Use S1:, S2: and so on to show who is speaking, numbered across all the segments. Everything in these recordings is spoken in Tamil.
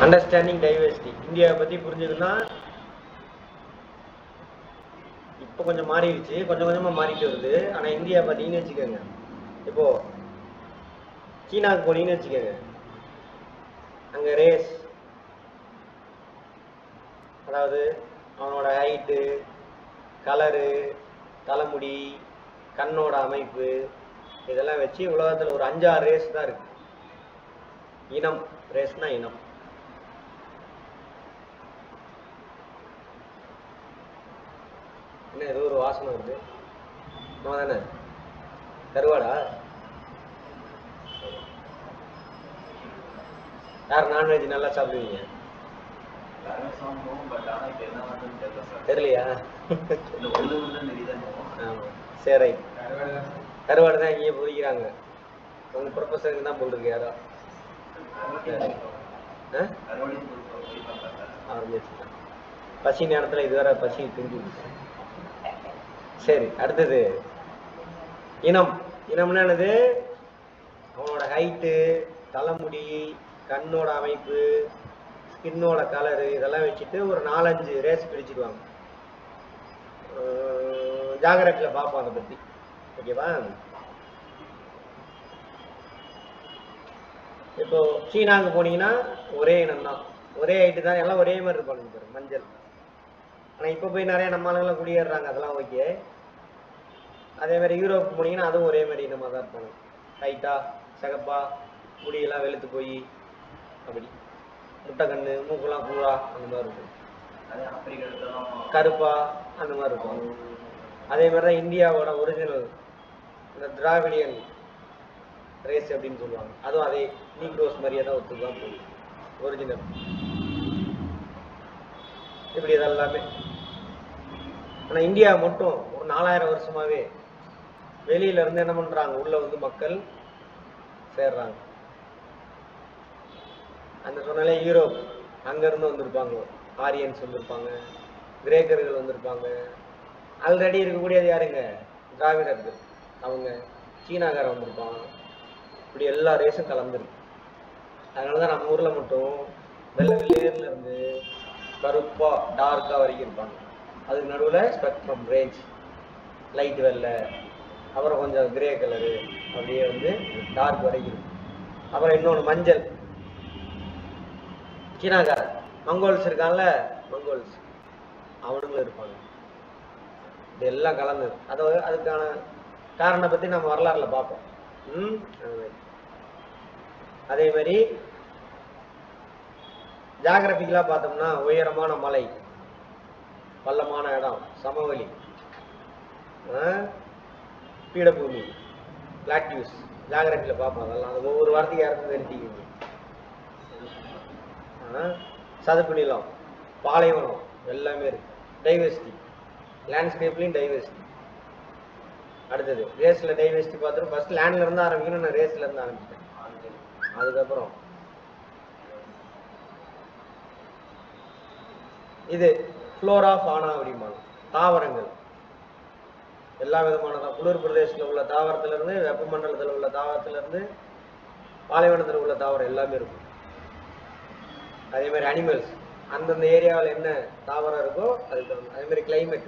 S1: அண்டர்ஸ்டாண்டிங் டைவர்சிட்டி இந்தியாவை பத்தி புரிஞ்சுக்கணும்னா இப்போ கொஞ்சம் மாறிடுச்சு கொஞ்சம் கொஞ்சமா மாறிட்டு வருது ஆனா இந்தியா பார்த்தீங்கன்னு வச்சுக்கோங்க இப்போ சீனாவுக்கு போனீங்கன்னு வச்சுக்கோங்க அங்க ரேஸ் அதாவது அவனோட ஹைட்டு கலரு தலைமுடி கண்ணோட அமைப்பு இதெல்லாம் வச்சு உலகத்துல ஒரு அஞ்சாறு ரேஸ் தான் இருக்கு இனம் ரேஸ்னா இனம் என்ன ஏதோ ஒரு வாசனை வருது ஆமா தானே கருவாடா யார் நான்வெஜ் நல்லா சாப்பிடுவீங்க தெரியலையா ஆமா சரி ரைட் கருவாடு தான் இங்கேயே பொறிக்கிறாங்க உங்க ப்ரொஃபஸருக்கு தான் போல் இருக்கு யாரோ ஆ? அவர் பேசிட்டான். பசி நேரத்துல இதுவரை பசி திங்கு சரி அடுத்தது இனம் இனம்னா என்னது அவனோட ஹைட்டு தலைமுடி கண்ணோட அமைப்பு ஸ்கின்னோட கலரு இதெல்லாம் வச்சுட்டு ஒரு நாலஞ்சு ரேஸ் பிரிச்சுடுவாங்க ஜாகிரபியில் பார்ப்போம் அதை பற்றி ஓகேவா இப்போ சீனாவுக்கு போனீங்கன்னா ஒரே இனம் தான் ஒரே ஹைட்டு தான் எல்லாம் ஒரே மாதிரி இருப்பாங்க பாரு மஞ்சள் ஆனால் இப்போ போய் நிறைய நம்ம ஆளுங்களாம் குடியேறுறாங்க அதெல்லாம் ஓகே அதே மாதிரி யூரோப் போனீங்கன்னா அதுவும் ஒரே மாதிரி இனமாக தான் இருப்பாங்க ஹைட்டா சிகப்பா முடியெல்லாம் வெளுத்து போய் அப்படி முட்டை கண்ணு மூக்கெல்லாம் கூழா அந்த மாதிரி இருக்கும் கருப்பா அந்த மாதிரி இருக்கும் அதே மாதிரி தான் இந்தியாவோட ஒரிஜினல் இந்த திராவிடியன் ரேஸ் அப்படின்னு சொல்லுவாங்க அதுவும் அதே நீக்ரோஸ் மாதிரியே தான் ஒத்துக்கலாம் போகும் ஒரிஜினல் இப்படி இதெல்லாமே ஆனா இந்தியா மட்டும் ஒரு நாலாயிரம் வருஷமாவே வெளியில இருந்து என்ன பண்றாங்க உள்ள வந்து மக்கள் சேர்றாங்க அந்த சொன்னாலே யூரோப் அங்க இருந்து வந்திருப்பாங்க ஆரியன்ஸ் வந்திருப்பாங்க கிரேக்கர்கள் வந்திருப்பாங்க ஆல்ரெடி இருக்கக்கூடியது யாருங்க திராவிடர்கள் அவங்க சீனாக்காரன் வந்திருப்பான் இப்படி எல்லா ரேஸும் கலந்துருக்கு அதனால தான் நம்ம ஊர்ல மட்டும் வெள்ளை வெள்ளையர்ல இருந்து கருப்பா டார்க்கா வரைக்கும் இருப்பாங்க அதுக்கு நடுவுல ஸ்பெக்ட்ரம் ரேஞ்ச் லைட் வெள்ளை அப்புறம் கொஞ்சம் கிரே கலரு அப்படியே வந்து டார்க் வரைக்கும் இருக்கும் அப்புறம் இன்னொன்று மஞ்சள் சீனாக்காரன் மங்கோல்ஸ் இருக்கான்ல மங்கோல்ஸ் அவனுங்களும் இருப்பாங்க இது எல்லாம் கலந்தது அது அதுக்கான காரணம் பத்தி நம்ம வரலாறுல பார்ப்போம் ம் அது மாதிரி. அதே மாதிரி ஜாகிரபிக்கலா பார்த்தோம்னா உயரமான மலை பள்ளமான இடம் சமவெளி ஆ, பீடபூமி பிளாட்யூஸ் ஜாகிரபியில் பார்ப்போம் அதெல்லாம் அது ஒவ்வொரு வாரத்துக்கு யாருக்கும் தெரிஞ்சுக்கிங்க ஆ, சதுப்பு நிலம் பாலைவனம் எல்லாமே இருக்கு டைவர்சிட்டி லேண்ட்ஸ்கேப்லையும் டைவர்சிட்டி அடுத்தது ரேஸ்ல டைவர்சிட்டி பார்த்துட்டு ஃபர்ஸ்ட் லேண்ட்ல இருந்து ஆரம்பிக்கணும் நான் ரேஸ்ல இருந்து ஆரம்பிச்சிட்டேன் அதுக்கப்புறம் இது ஃப்ளோரா ஃபானா அப்படிம்பாங்க தாவரங்கள் எல்லா விதமான தா- குளிர் பிரதேசத்துல உள்ள தாவரத்துல இருந்து வெப்பமண்டலத்துல உள்ள தாவரத்துல இருந்து பாலைவனத்துல உள்ள தாவரம் எல்லாமே இருக்கும் அதே மாதிரி அனிமல்ஸ் அந்தந்த ஏரியாவில் என்ன தாவரம் இருக்கோ அதுக்கு தகுந்த- அதே மாதிரி climate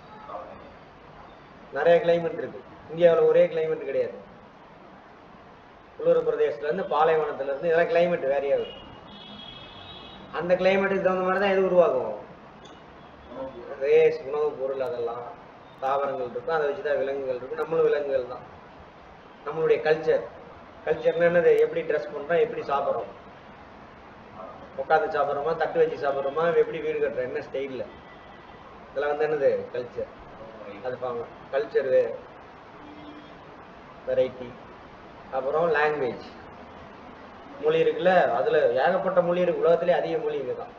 S1: நிறைய climate இருக்கு இந்தியாவில் ஒரே climate கிடையாது குளிர் பிரதேசத்துல இருந்து பாலைவனத்துல இருந்து இதெல்லாம் climate வேறையா இருக்கும் அந்த கிளைமேட்டுக்கு தகுந்த மாதிரி தான் எது உருவாகும் ரேஸ் உணவுப் பொருள் அதெல்லாம் தாவரங்கள் இருக்கும் அதை வச்சு தான் விலங்குகள் இருக்கும் நம்மளும் விலங்குகள் தான் நம்மளுடைய கல்ச்சர் கல்ச்சர்னா என்னது எப்படி ட்ரெஸ் பண்றோம் எப்படி சாப்பிட்றோம் உட்காந்து சாப்பிட்றோமா தட்டு வச்சு சாப்பிட்றோமா எப்படி வீடு கட்டுறோம் என்ன ஸ்டைலில் இதெல்லாம் வந்து என்னது கல்ச்சர் அது பாங்க கல்ச்சர் வெரைட்டி அப்புறம் லாங்குவேஜ் மொழி இருக்குல்ல அதுல ஏகப்பட்ட மொழி இருக்கு உலகத்திலே அதிக மொழி இங்கே தான்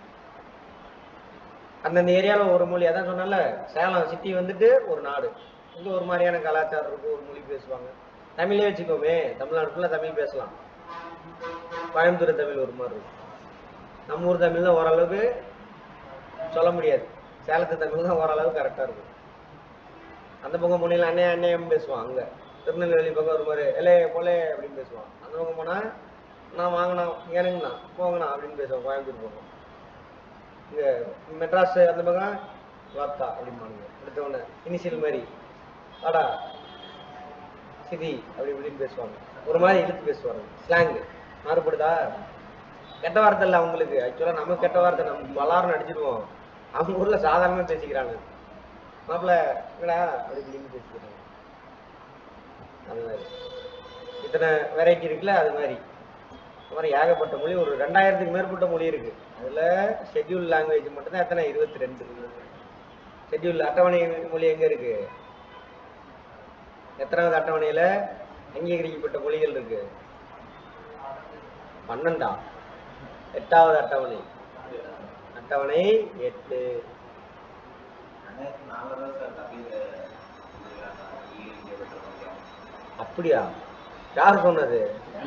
S1: அந்தந்த ஏரியாவில் ஒரு மொழி அதான் சொன்னல சேலம் சிட்டி வந்துட்டு ஒரு நாடு இங்கே ஒரு மாதிரியான கலாச்சாரம் இருக்கும் ஒரு மொழி பேசுவாங்க தமிழே வச்சுக்கோமே தமிழ்நாடு ஃபுல்லாக தமிழ் பேசலாம் கோயம்புத்தூர் தமிழ் ஒரு மாதிரி இருக்கும் நம்ம ஊர் தமிழ் தான் ஓரளவுக்கு சொல்ல முடியாது சேலத்து தமிழ் தான் ஓரளவுக்கு கரெக்டாக இருக்கும் அந்த பக்கம் போனீங்களா அண்ணே அண்ணேம் பேசுவான் அங்கே திருநெல்வேலி பக்கம் ஒரு மாதிரி எலே போலே அப்படின்னு பேசுவான் அந்த பக்கம் போனால் நான் வாங்கினா எனக்குண்ணா போங்கண்ணா அப்படின்னு பேசுவோம் கோயம்புத்தூர் போவோம் இங்க மெட்ராஸ் அந்த பக்கம் வார்த்தா அப்படிம்பானுங்க அடுத்த உடனே இனிஷியல் மாதிரி வாடா சிதி அப்படி இப்படின்னு பேசுவாங்க ஒரு மாதிரி இழுத்து பேசுவாங்க ஸ்லாங் மாறுபடுதா கெட்ட வார்த்தை இல்லை அவங்களுக்கு ஆக்சுவலாக நம்ம கெட்ட வார்த்தை நம்ம பலாரம் அடிச்சிருவோம் அவங்க ஊர்ல சாதாரணமா பேசிக்கிறாங்க மாப்பிள்ள என்னடா அப்படி இப்படின்னு பேசிக்கிறாங்க அது மாதிரி இத்தனை வெரைட்டி இருக்குல்ல அது மாதிரி இந்த மாதிரி ஏகப்பட்ட மொழி ஒரு ரெண்டாயிரத்துக்கு மேற்பட்ட மொழி இருக்கு அதுல ஷெட்யூல் லாங்குவேஜ் மட்டும்தான் எத்தனை இருபத்தி ரெண்டு ஷெட்யூல் அட்டவணை மொழி எங்க இருக்கு எத்தனாவது அட்டவணையில அங்கீகரிக்கப்பட்ட மொழிகள் இருக்கு பன்னெண்டா எட்டாவது அட்டவணை அட்டவணை எட்டு
S2: ரெண்டாயிரத்தி நாலுல தான் சார் தமிழ் அங்கீகரிக்கப்பட்ட மொழியாகும்.
S1: அப்படியா யார் சொன்னது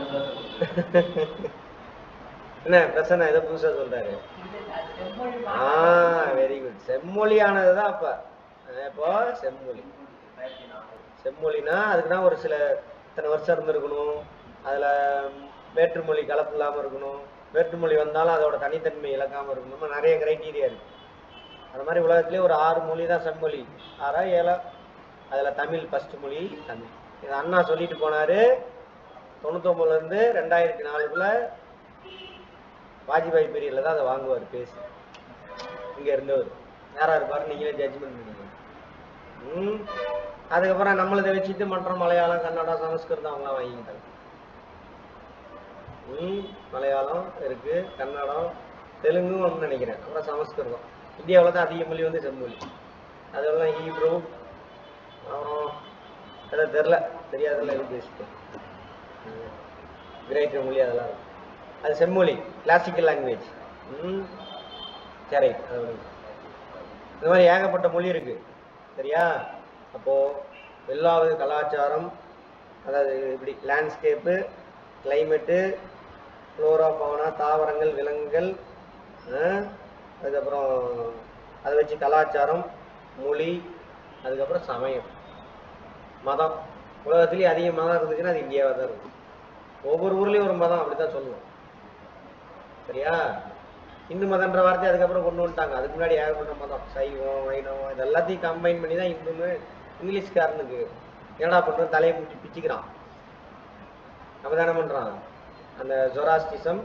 S1: என்ன பிரசன்னா ஏதோ புதுசா சொல்றாரு ஆ வெரி குட் செம்மொழியானது தான் அப்ப அஹ் இப்போ செம்மொழி
S2: ரெண்டாயிரத்தி நாலு
S1: செம்மொழினா அதுக்கு தான் ஒரு சில இத்தனை வருஷம் இருந்திருக்கணும் அதுல வேற்றுமொழி கலப்பு இல்லாம இருக்கணும் வேற்றுமொழி வந்தாலும் அதோட தனித்தன்மை இழக்காம இருக்கணும் இந்த மாதிரி நிறைய கிரைட்டீரியா இருக்கு அது மாதிரி உலகத்திலே ஒரு ஆறு மொழி தான் செம்மொழி ஆறா ஏழா அதுல தமிழ் ஃபர்ஸ்ட் மொழி தமிழ் இது அண்ணா சொல்லிட்டு போனாரு தொண்ணூத்தொம்பதுல இருந்து ரெண்டாயிரத்தி நாலுக்குள்ள வாஜ்பாய் பீரியட்ல தான் அதை வாங்குவார் பேசி இங்க இருந்தவர் யாரா இருப்பாரு நீங்களே ஜட்ஜ்மெண்ட் பண்ணிக்கணும் ம் அதுக்கப்புறம் நம்மளதை வச்சுட்டு மற்ற மலையாளம் கன்னடம் சமஸ்கிருதம் அவங்களாம் வாங்கிக்கிட்டாங்க ம் மலையாளம் இருக்கு கன்னடம் தெலுங்கும் ஒன்று நினைக்கிறேன் அப்புறம் சமஸ்கிருதம் இந்தியாவில் தான் அதிக மொழி வந்து செம்மொழி அதெல்லாம் ஹீப்ரூ அப்புறம் ஏதோ தெரில தெரியாதுல்ல இது பேசிட்டேன் கிரேக்க மொழி அதெல்லாம் இருக்கு. அது செம்மொழி கிளாசிக்கல் லாங்குவேஜ் ம் சரி அது ஒண்ணு. இந்த மாதிரி ஏகப்பட்ட மொழி இருக்கு சரியா அப்போ எல்லா வித கலாச்சாரம் அதாவது இப்படி லேண்ட்ஸ்கேப்பு கிளைமேட்டு ஃப்ளோரா ஃபவுனா தாவரங்கள் விலங்குகள் ஆஹ், அதுக்கப்புறம் அதை வச்சு கலாச்சாரம் மொழி அதுக்கப்புறம் சமயம் மதம் உலகத்துலேயே அதிக மதம் இருந்துச்சுன்னா அது இந்தியாவாக தான் இருக்கும் ஒவ்வொரு ஊர்லேயும் ஒரு மதம் அப்படி தான் சொல்லணும் சரியா இந்து மதன்ற வார்த்தை அதுக்கப்புறம் கொண்டு வந்துட்டாங்க அதுக்கு முன்னாடி ஏகப்பட்ட மதம் சைவம் வைணவம் இது எல்லாத்தையும் கம்பைன் பண்ணி தான் இந்துன்னு இங்கிலீஷ்காரனுக்கு என்னடா பண்ணுறோம் தலையை முட்டி பிச்சுக்கிறான் நம்ம தானே பண்ணுறான் அந்த ஜொராஸ்டிசம்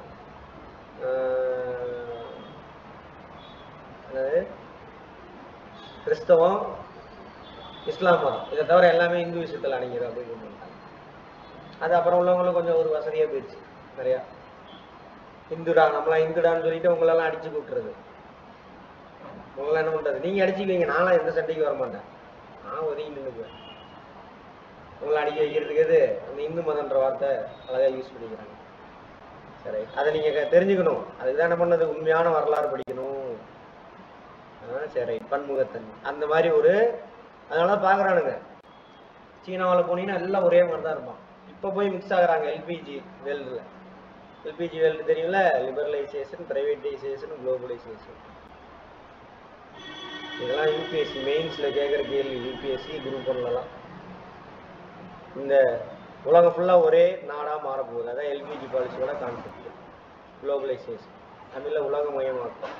S1: என்னது கிறிஸ்தவம் இஸ்லாம் மதம் இதை தவிர எல்லாமே இந்து விஷயத்தில் அடங்கிடும் அப்படின்னு கொண்டு வந்துட்டாங்க அது அப்புறம் உள்ளவங்களும் கொஞ்சம் ஒரு வசதியாக போயிடுச்சு நிறையா இந்துடா நம்மளாம் இந்துடான்னு சொல்லிட்டு உங்களெல்லாம் அடிச்சு கூட்டுறது உங்களெல்லாம் என்ன பண்றது நீங்க அடிச்சுக்குவீங்க நான்லாம் எந்த சண்டைக்கு வர மாட்டேன் நான் ஒதுங்கி நின்றுக்குவேன் உங்களை அடிக்க வைக்கிறதுக்கு எது அந்த இந்து மதன்ற வார்த்தை அழகா யூஸ் பண்ணிக்கிறாங்க சரி அதை நீங்க க- தெரிஞ்சுக்கணும் அதுக்கு தான் என்ன பண்ணது உண்மையான வரலாறு படிக்கணும் ஆ, சரி பன்முகத்தன்மை அந்த மாதிரி ஒரு அதனால தான் பார்க்குறானுங்க சீனாவில் போனீங்கன்னா எல்லாம் ஒரே மாதிரி தான் இருப்பான் இப்போ போய் மிக்ஸ் ஆகுறாங்க எல்பிஜி வேல்டில் எல்பிஜி வேல்டு தெரியும்ல லிபரலைசேஷன் பிரைவேட்டைசேஷன் குளோபலைசேஷன் இதெல்லாம் யூபிஎஸ்சி மெயின்ஸில் கேட்குற கேள்வி யூபிஎஸ்சி குரூப் ஒன்லலாம் இந்த உலகம் ஃபுல்லாக ஒரே நாடாக மாறப்போகுது அதான் எல்பிஜி பாலிசியோட கான்செப்ட் குளோபலைசேஷன் தமிழில் உலகமயமாக்கம்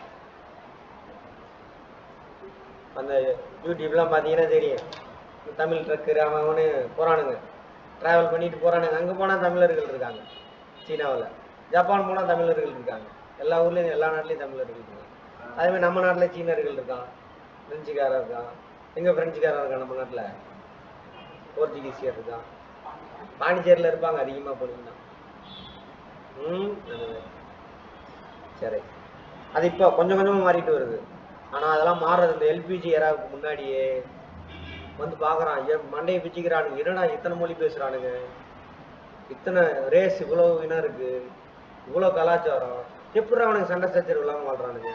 S1: அந்த யூடியூப்லாம் பார்த்தீங்கன்னா தெரியும் இந்த தமிழ் ட்ரக்கு அவன் அவனு போகிறானுங்க ட்ராவல் பண்ணிட்டு போகிறானுங்க அங்கே போனால் தமிழர்கள் இருக்காங்க சீனாவில் ஜப்பான் போனால் தமிழர்கள் இருக்காங்க எல்லா ஊர்லேயும் எல்லா நாட்டிலையும் தமிழர்கள் இருக்காங்க அதேமாதிரி நம்ம நாட்டில் சீனர்கள் இருக்கான் பிரெஞ்சுக்காரன் இருக்கான் எங்கே பிரெஞ்சுக்காரன் இருக்கான் நம்ம நாட்டில் போர்ச்சுகீசியர் இருக்கான் பாண்டிச்சேரியில் இருப்பாங்க அதிகமாக போனீங்கன்னா ம் அந்த மாதிரி. சரி அது இப்போ கொஞ்சம் கொஞ்சமாக மாறிட்டு வருது ஆனால் அதெல்லாம் மாறுறது இந்த எல்பிஜி ஏராவுக்கு முன்னாடியே வந்து பார்க்குறான் ஏன் மண்டையை பிச்சுக்கிறானுங்க என்னடா இத்தனை மொழி பேசுகிறானுங்க இத்தனை ரேஸ் இவ்வளோ இனம் இருக்கு இவ்வளோ கலாச்சாரம் எப்படி அவனுக்கு சண்டை சச்சரவு இல்லாமல் வாழ்றானுங்க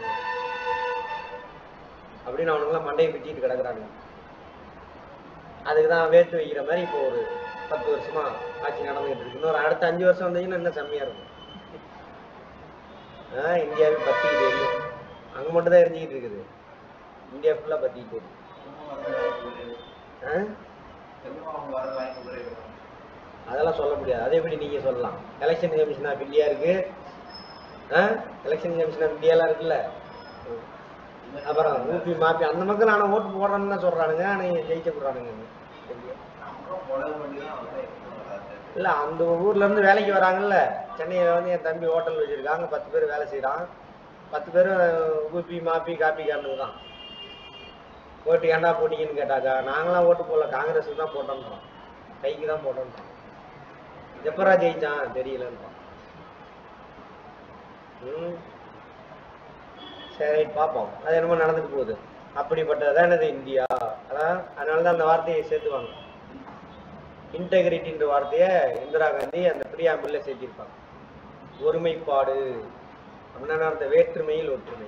S1: அப்படின்னு அவனுங்களாம் மண்டையை பிச்சுக்கிட்டு கிடக்குறானுங்க அதுக்கு தான் வேட்டு வைக்கிற மாதிரி இப்போ ஒரு பத்து வருஷமா ஆட்சி நடந்துகிட்டு இருக்கு இன்னொரு அடுத்த அஞ்சு வருஷம் வந்தீங்கன்னா இன்னும் செம்மையா இருக்கும் ஆ இந்தியாவே பத்திக்கிட்டு எரியும் அங்க மட்டும் தான் எரிஞ்சுக்கிட்டு இருக்குது இந்தியா ஃபுல்லா பத்திக்கிட்டு இருக்கு
S2: திரும்ப வர வாய்ப்பு குறைவு.
S1: ஆ?
S2: திரும்ப அவங்க வர வாய்ப்பு குறைவு.
S1: அதெல்லாம் சொல்ல முடியாது அதை எப்படி நீங்க சொல்லலாம் எலெக்ஷன் கமிஷன் ஆஃப் இந்தியா இருக்கு எலெக்ஷன் கமிஷன் ஆஃப் இந்தியாலாம் இருக்குல்ல அப்புறம் ஊபி மாப்பி அந்த மக்கள் ஆனால் ஓட்டு போடுறோன்னு தான் சொல்றானுங்க ஆனால் ஜெயிக்க போடுறானுங்க
S2: நம்மளும் புலவு பண்ணி தான் வந்து எடுத்துட்டு வராது.
S1: இல்ல அந்த ஊர்ல இருந்து வேலைக்கு வராங்கல்ல சென்னையில வந்து என் தம்பி ஹோட்டல் வச்சிருக்காங்க பத்து பேர் வேலை செய்றான் பத்து பேரும் ஊபி மாப்பி காப்பி காரனுங்க தான் ஓட்டு ஏன்டா போட்டீங்கன்னு கேட்டாக்கா நாங்களாம் ஓட்டு போடல காங்கிரஸுக்கு தான் போட்டோன்றோம் கைக்கு தான் போட்டோன்றோம் எப்பரா ஜெயிச்சான் தெரியலன்றோம் ம் சரி பார்ப்போம் அது என்னமோ நடந்துட்டு போகுது அப்படிப்பட்டதான் என்னது இந்தியா அதான் அதனால தான் அந்த வார்த்தையை சேர்த்துவாங்க இன்டெகிரிட்டின்ற வார்த்தையை இந்திரா காந்தி அந்த பிரியாம்பிள்ல சேர்த்திருப்பாங்க ஒருமைப்பாடு அப்படின்னா அந்த வேற்றுமையில் ஒற்றுமை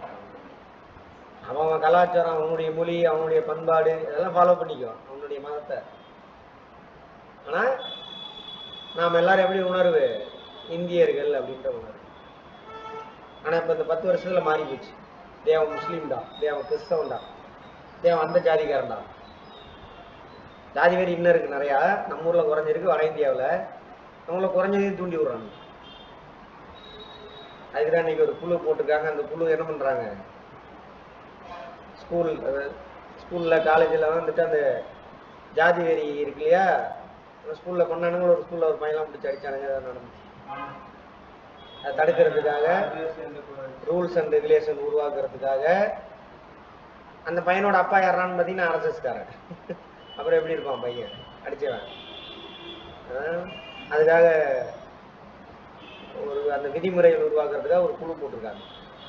S1: அவன் அவன் கலாச்சாரம் அவனுடைய மொழி அவனுடைய பண்பாடு இதெல்லாம் ஃபாலோ பண்ணிக்குவான் அவனுடைய மதத்தை ஆனா நாம் எல்லாரும் எப்படி உணர்வு இந்தியர்கள் அப்படின்ற உணர்வு ஆனா இப்ப இந்த பத்து வருஷத்துல மாறி போச்சு தேவன் முஸ்லீம்டா தேவன் கிறிஸ்தவன்டா தேவன் அந்த ஜாதிக்காரன்டா ஜாதி வெறி இன்னும் இருக்கு நிறையா நம்ம ஊர்ல குறைஞ்சிருக்கு வட இந்தியாவுல நம்ம ஊர்ல குறைஞ்சதையும் தூண்டி விடுறாங்க அதுக்குதான் இன்னைக்கு ஒரு குழு போட்டிருக்காங்க அந்த குழு என்ன பண்றாங்க ஸ்கூல் ஸ்கூல்ல காலேஜில் வந்துட்டு அந்த ஜாதி வெறி இருக்கு இல்லையா ஸ்கூல்ல கொண்டாடுங்க ஒரு ஸ்கூல்ல ஒரு பையன்லாம் பிடிச்சி அடிச்சானுங்க அதெல்லாம் நடந்துச்சு அதை தடுக்கிறதுக்காக ரூல்ஸ் அண்ட் ரெகுலேஷன் உருவாக்குறதுக்காக அந்த பையனோட அப்பா யாரான்னு பார்த்தீங்கன்னா ஆர்எஸ்எஸ்காரன் அப்புறம் எப்படி இருப்பான் பையன் அடிச்சவன் ஆஹ் அதுக்காக ஒரு அந்த விதிமுறைகள் உருவாக்குறதுக்காக ஒரு குழு போட்டிருக்காங்க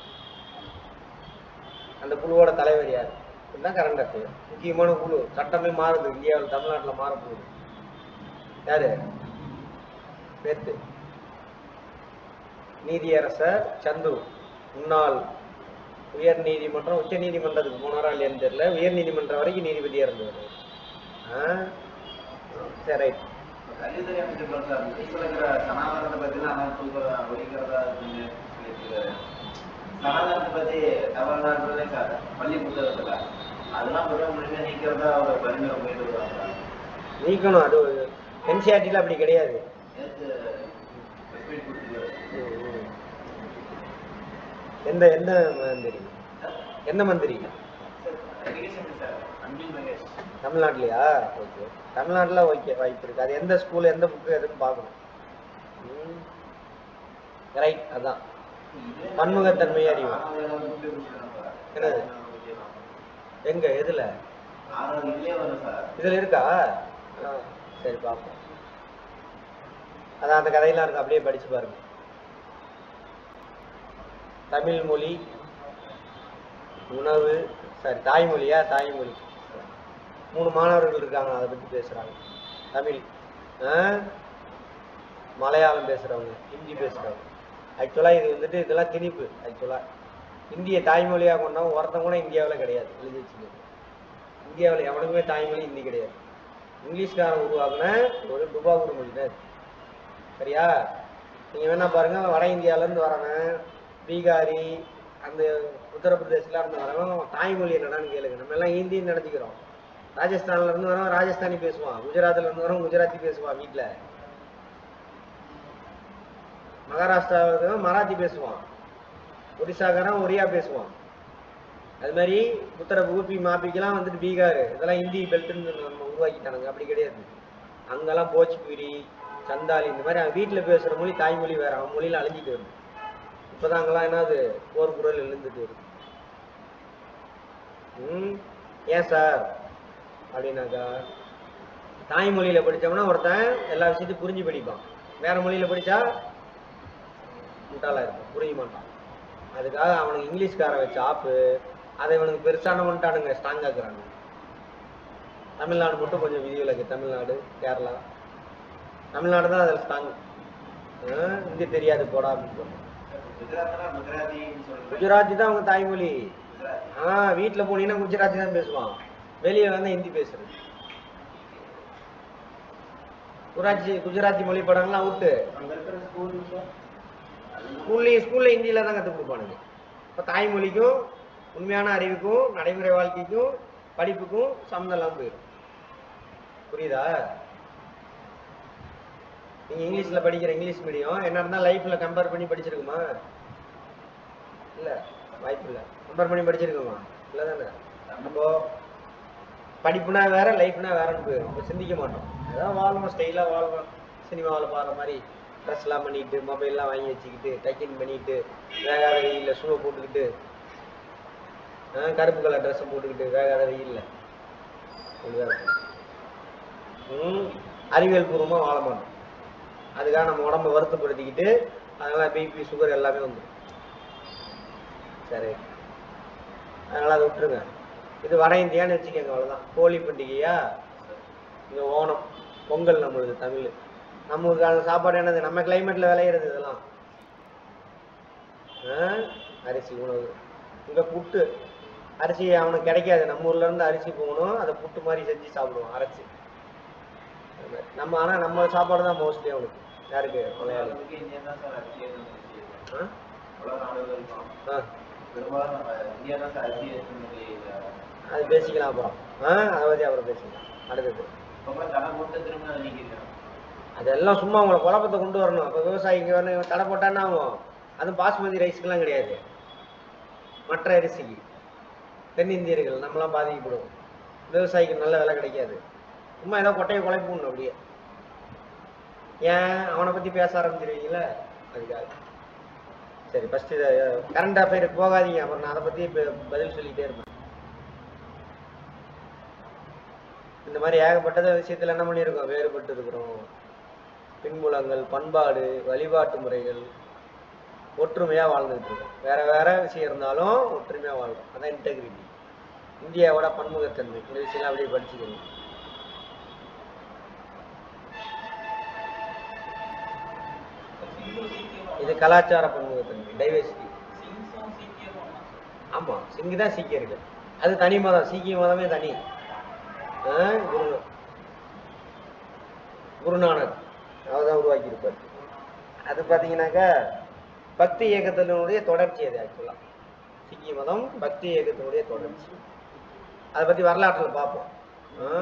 S1: அந்த குழுவோட தலைவர் யார் இதுதான் கரண்ட் அஃபேர் முக்கியமான குழு சட்டமே மாறுது இந்தியாவில் தமிழ்நாட்டில் மாறப்போகுது யாரு நேத்து நீதியரசர் சந்துரு முன்னாள் உயர் நீதிமன்றம் உச்ச நீதிமன்றத்துக்கு போனாரா இல்லையான்னு தெரியல உயர் நீதிமன்றம் வரைக்கும் நீதிபதியா இருந்தவர் ஆ சரி ரைட்
S2: கல்வித்துறை அமைச்சர் சொல்றாரு புதுசுல இருக்கிற சனாதனத்தை பத்தி தான் ஆனால் தூக்க ஒழிக்கிறதா இருக்குன்னு சொல்லியிருக்காரு சனாதனத்தை பத்தி தமிழ்நாட்டுல சார் பள்ளி புத்தகத்துல அதெல்லாம் கூட முழுமையா நீக்கிறதா அவர் பரிந்துரை போயிட்டு வருவாங்க
S1: நீக்கணும் அது என்சிஆர்டியில் அப்படி கிடையாது
S2: நேற்று ரெஸ்பெக்ட் கொடுத்துருக்காரு
S1: ம், ம். எந்த எந்த மந்திரி எந்த மந்திரி
S2: எஜுகேஷன் சார் அன்பில் மகேஷ்
S1: தமிழ்நாட்டிலையா ஓகே தமிழ்நாட்டில் ஓகே வாய்ப்பு இருக்கு அது எந்த ஸ்கூல் எந்த புக்கு எதுன்னு பார்க்கணும் ரைட் அதான் பன்முகத்தன்மை அறிவு. என்னது? எங்க எதுல
S2: ஆறாவது இதுலயே வரும் சார்
S1: இதுல இருக்கா ஆ, சரி பார்ப்போம் அதான் அந்த கதையெல்லாம் இருக்கு அப்படியே படிச்சு பாருங்க தமிழ் மொழி உணவு சாரி தாய்மொழியா தாய்மொழி மூணு மாணவர்கள் இருக்காங்க அதை பத்தி பேசுறாங்க தமிழ் ஆ? மலையாளம் பேசுறவங்க ஹிந்தி பேசுறவங்க ஆக்சுவலா இது வந்துட்டு இதெல்லாம் திணிப்பு ஆக்சுவலா இந்திய தாய்மொழியா கொண்டவங்க ஒருத்தன் கூட இந்தியாவில் கிடையாது எழுதி வச்சுக்கோங்க இந்தியாவில் எவனுக்குமே தாய்மொழி ஹிந்தி கிடையாது இங்கிலீஷ்காரன் உருவாக்குன ஒரு டுபாகூர் மொழி தான் இது. சரியா நீங்க வேணா பாருங்க வட இந்தியால இருந்து வரவன் பீகாரி அந்த உத்தரப்பிரதேசில இருந்து வரவன் தாய்மொழி என்னடான்னு கேளுங்க நம்ம எல்லாம் ஹிந்தின்னு நினைச்சுக்கிறோம் ராஜஸ்தான்ல இருந்து வரவன் ராஜஸ்தானி பேசுவான் குஜராத்ல இருந்து வரவன் குஜராத்தி பேசுவான் வீட்ல மகாராஷ்டிராவில் இருக்கவன் மராத்தி பேசுவான் ஒடிசாக்காரன் ஒரியா பேசுவான் அது மாதிரி உத்தர ஊபி மாப்பிக்கெல்லாம் வந்துட்டு பீகார் இதெல்லாம் ஹிந்தி பெல்ட்னு நம்ம உருவாக்கிட்டானுங்க அப்படி கிடையாது அங்கெல்லாம் போஜ்பூரி சந்தாலி இந்த மாதிரி அவன் வீட்டில் பேசுகிற மொழி தாய்மொழி வேற அவன் மொழியில அழிஞ்சிட்டு வருது இப்போதான் அங்கெல்லாம் என்னது போர் குரல் எழுந்துட்டு வருது ம் ஏன் சார் அப்படின்னாக்கா தாய்மொழியில படிச்சோம்னா ஒருத்தன் எல்லா விஷயத்தையும் புரிஞ்சு படிப்பான் வேற மொழியில படிச்சா முட்டாளா இருக்கும் புரிய மாட்டான் அதுக்காக அவனுக்கு இங்கிலீஷ்காரன் வச்ச ஆப்பு அதை இவனுக்கு பெருசானவன்ட்டானுங்க ஸ்ட்ராங் ஆக்குறாங்க தமிழ்நாடு மட்டும் கொஞ்சம் விதிவிலக்கு தமிழ்நாடு கேரளா தமிழ்நாடு தான் அதில் ஸ்ட்ராங் ஹிந்தி தெரியாது போடா அப்படின்னு சொல்லுவாங்க.
S2: குஜராத்னா குஜராத்தின்னு சொல்லுங்க
S1: குஜராத்தி தான் அவங்க தாய்மொழி
S2: குஜராத்தி
S1: ஆ வீட்டில் போனீங்கன்னா குஜராத்தி தான் பேசுவான் வெளியே வந்து ஹிந்தி பேசுறது குஜராத்தி குஜராத்தி மொழி படங்கள்லாம் விட்டு
S2: அங்க இருக்கிற ஸ்கூல்
S1: ஸ்கூல்லையும் ஸ்கூல்ல ஹிந்தியில தான் கற்றுக் கொடுப்பானுங்க இப்போ தாய்மொழிக்கும் உண்மையான அறிவுக்கும் நடைமுறை வாழ்க்கைக்கும் படிப்புக்கும் சம்மந்தம் இல்லாமல் போயிடும் புரியுதா நீங்க இங்கிலீஷ்ல படிக்கிற இங்கிலீஷ் மீடியம் என்ன இருந்தா லைஃப்ல கம்பேர் பண்ணி படிச்சிருக்குமா இல்ல வாய்ப்பு இல்ல கம்பேர் பண்ணி படிச்சிருக்குமா இல்ல தானே நம்ம படிப்புனா வேற லைஃப்னா வேறன்னு போயிடும் இப்போ சிந்திக்க மாட்டோம் ஏதாவது வாழ்வோம் ஸ்டைலாக வாழ்வோம் சினிமாவில் பாடுற மாதிரி ட்ரெஸ்லாம் பண்ணிட்டு மொபைல்லாம் வாங்கி வச்சுக்கிட்டு டைக்கின் பண்ணிட்டு வேகாத வெயிலில் ஷூவை போட்டுக்கிட்டு ஆ, கருப்பு கலர் ட்ரெஸ்ஸை போட்டுக்கிட்டு வேகாத வெயிலில் இப்படிதான் இருக்கும். ம் அறிவியல் பூர்வமாக வாழ மாட்டோம் அதுக்காக நம்ம உடம்ப வருத்தப்படுத்திக்கிட்டு அதனால பிபி சுகர் எல்லாமே வந்துடும் சரி அதனால அதை விட்டுருங்க இது வட இந்தியான்னு வச்சுக்கோங்க அவ்வளோதான் ஹோலி பண்டிகையா இங்கே ஓணம் பொங்கல் நம்மளுது தமிழ் நம்மளுக்கான சாப்பாடு என்னது நம்ம கிளைமேட்டில் விளையிறது இதெல்லாம் ஆ? அரிசி உணவு இங்கே புட்டு அரிசி அவனுக்கு கிடைக்காது நம்ம ஊர்ல இருந்து அரிசி போகணும் அதை புட்டு மாதிரி செஞ்சு சாப்பிடுவோம் அரைச்சி அது மாதிரி. நம்ம ஆனால் நம்ம சாப்பாடு தான் மோஸ்ட்லி அவனுக்கு யாருக்கு மலையாளி
S2: உலகத்துக்கு இந்தியா தான் சார் அரிசி ஏற்றுமதி செய்யுது.
S1: ஆ
S2: உலக நாடுகள் இருக்கும்.
S1: ஆ
S2: பெரும்பாலும் நம்ம இந்தியா தான் சார் அரிசி ஏற்றுமதி செய்யுது.
S1: அது பேசிக்கலாம் அப்புறம் ஆ அதை பற்றி அப்புறம் பேசிக்கலாம் அடுத்தது
S2: ரொம்ப தடை போட்டு திரும்ப அதை நீக்கிருக்காங்க.
S1: அதெல்லாம் சும்மா அவங்கள குழப்பத்தை கொண்டு வரணும் அப்போ விவசாயிக்கு வந்து இவன் தடை போட்டான்னா ஆகும் அதுவும் பாஸ்மதி ரைஸ்க்கெல்லாம் கிடையாது மற்ற அரிசிக்கு தென்னிந்தியர்கள் நம்மளாம் பாதிக்கப்படும் விவசாயிக்கு நல்ல விலை கிடைக்காது சும்மா ஏதோ கொட்டையை குழப்பிடணும் அப்படியே ஏன் அவனை பற்றி பேச ஆரம்பிச்சிருவீங்களே அதுக்காக சரி ஃபஸ்ட்டு இதை கரண்ட் அஃபேருக்கு போகாதீங்க அப்புறம் நான் அதை பற்றி இப்போ பதில் சொல்லிக்கிட்டே இருப்பேன் இந்த மாதிரி ஏகப்பட்டத விஷயத்துல என்ன பண்ணியிருக்கோம் வேறுபட்டு இருக்கிறோம் பின்புலங்கள் பண்பாடு வழிபாட்டு முறைகள் ஒற்றுமையா வாழ்ந்துட்டு இருக்கோம் வேற வேற விஷயம் இருந்தாலும் ஒற்றுமையா வாழ்றோம் அதான் இன்டெகிரிட்டி இந்தியாவோட பன்முகத்தன்மை இந்த விஷயம் அப்படியே படிச்சுக்கணும் இது கலாச்சார பன்முகத்தன்மை டைவர்சிட்டி ஆமா சிங்கு தான் சீக்கியர்கள் அது தனி மதம் சீக்கிய மதமே தனி ஆ, குரு குருநானக் அவர் தான் உருவாக்கியிருப்பார் அது பார்த்தீங்கன்னாக்கா பக்தி இயக்கத்தினுடைய தொடர்ச்சி அது ஆக்சுவலாக சீக்கிய மதம் பக்தி இயக்கத்தினுடைய தொடர்ச்சி அதை பற்றி வரலாற்றில் பார்ப்போம் ஆ,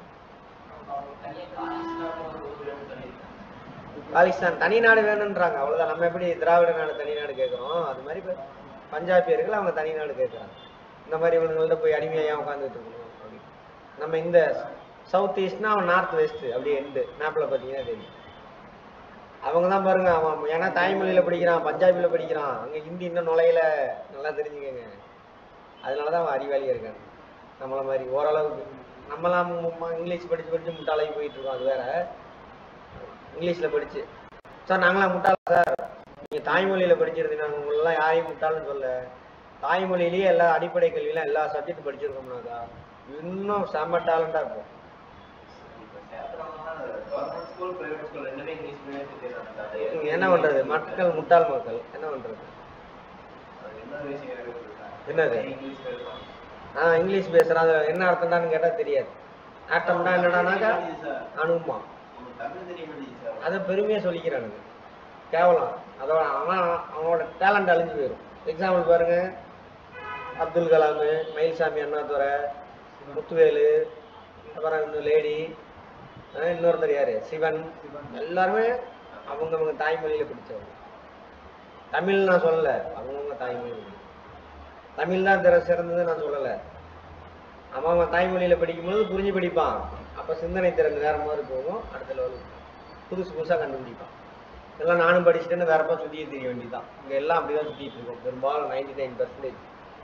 S1: பாகிஸ்தான் தனி நாடு வேணுன்றாங்க அவ்வளோதான் நம்ம எப்படி திராவிட நாடு தனி நாடு கேட்குறோம் அது மாதிரி இப்ப பஞ்சாபியர்கள் அவங்க தனி நாடு கேட்குறாங்க இந்த மாதிரி இவனுங்கள்ட்ட போய் அடிமையாக உட்காந்துட்டு இருக்கணும் அப்படின்னு நம்ம இந்த சவுத் ஈஸ்ட்னா அவன் நார்த் வெஸ்ட் அப்படியே எண்டு மேப்பில் பார்த்தீங்கன்னா தெரியும் அவங்க தான் பாருங்க அவன் ஏன்னா தாய்மொழியில் படிக்கிறான் பஞ்சாபியில் படிக்கிறான் அங்கே ஹிந்தி இன்னும் நுழையில நல்லா தெரிஞ்சுக்கங்க அதனால தான் அவன் அறிவாளியாக இருக்காங்க நம்மளை மாதிரி ஓரளவுக்கு நம்மலாம் மு- மு- இங்கிலீஷ் படித்து படித்து முட்டாளாகி போயிட்டு இருக்கோம் அது வேற இங்கிலீஷில் படித்து சார் நாங்களாம் முட்டாளா சார் நீங்கள் தாய்மொழியில் படிச்சிருந்தீங்க நாங்கள் உங்களெல்லாம் யாரையும் முட்டாள்னு சொல்ல தாய்மொழியிலேயே எல்லா அடிப்படை கல்வியெல்லாம் எல்லா சப்ஜெக்ட் படிச்சிருக்கோம்னாக்கா இன்னும் செம்ம டேலண்டாக இருக்கும்
S2: இப்ப சேர்த்துறவங்கன்னா கவர்மெண்ட் ஸ்கூல் பிரைவேட் ஸ்கூல் ரெண்டுமே இங்கிலீஷ் மீடியம் சேர்த்துறாங்க சார். அது
S1: இங்க என்ன பண்ணுறது மக்கள் முட்டாள் மக்கள் என்ன பண்ணுறது
S2: அது இன்னொரு விஷயம் இருக்கு.
S1: என்னது?
S2: இங்கிலீஷ் பேசுவாங்க.
S1: ஆ இங்கிலீஷ் பேசுகிறான் அது என்ன அர்த்தம்டான்னு கேட்டால் தெரியாது ஆட்டம்னா என்னடானாக்கா
S2: சார்
S1: அனுமா
S2: உங்களுக்கு தமிழ் தெரிய மாட்டேங்குது சார்
S1: அதை பெருமையாக சொல்லிக்கிறானுங்க கேவலம் அதோட அவன் அவனோட டேலண்ட் அழிஞ்சு போயிடும் எக்ஸாம்பிள் பாருங்க அப்துல் கலாம் மயில்சாமி அண்ணாதுரை முத்துவேலு அப்புறம் இன்னும் லேடி இன்னொருத்தர் யாரு சிவன் எல்லாருமே அவங்கவங்க தாய்மொழியில படிச்சவங்க தமிழ் நான் சொல்லல அவங்கவங்க தாய்மொழி தமிழ் தான் திற சிறந்தது நான் சொல்லல அவன் அவன் தாய்மொழியில படிக்கும்போது புரிஞ்சு படிப்பான் அப்ப சிந்தனை திறன் வேற மாதிரி போகும் அடுத்த லெவலுக்கு புதுசு புதுசா கண்டுபிடிப்பான் இதெல்லாம் நானும் படிச்சுட்டேன்னு வேற பக்கம் சுத்தியே தெரிய வேண்டியதுதான் இங்க எல்லாம் அப்படிதான் சுத்திட்டு இருக்கோம் பெரும்பாலும் நைன்டி நைன் பர்சன்டேஜ்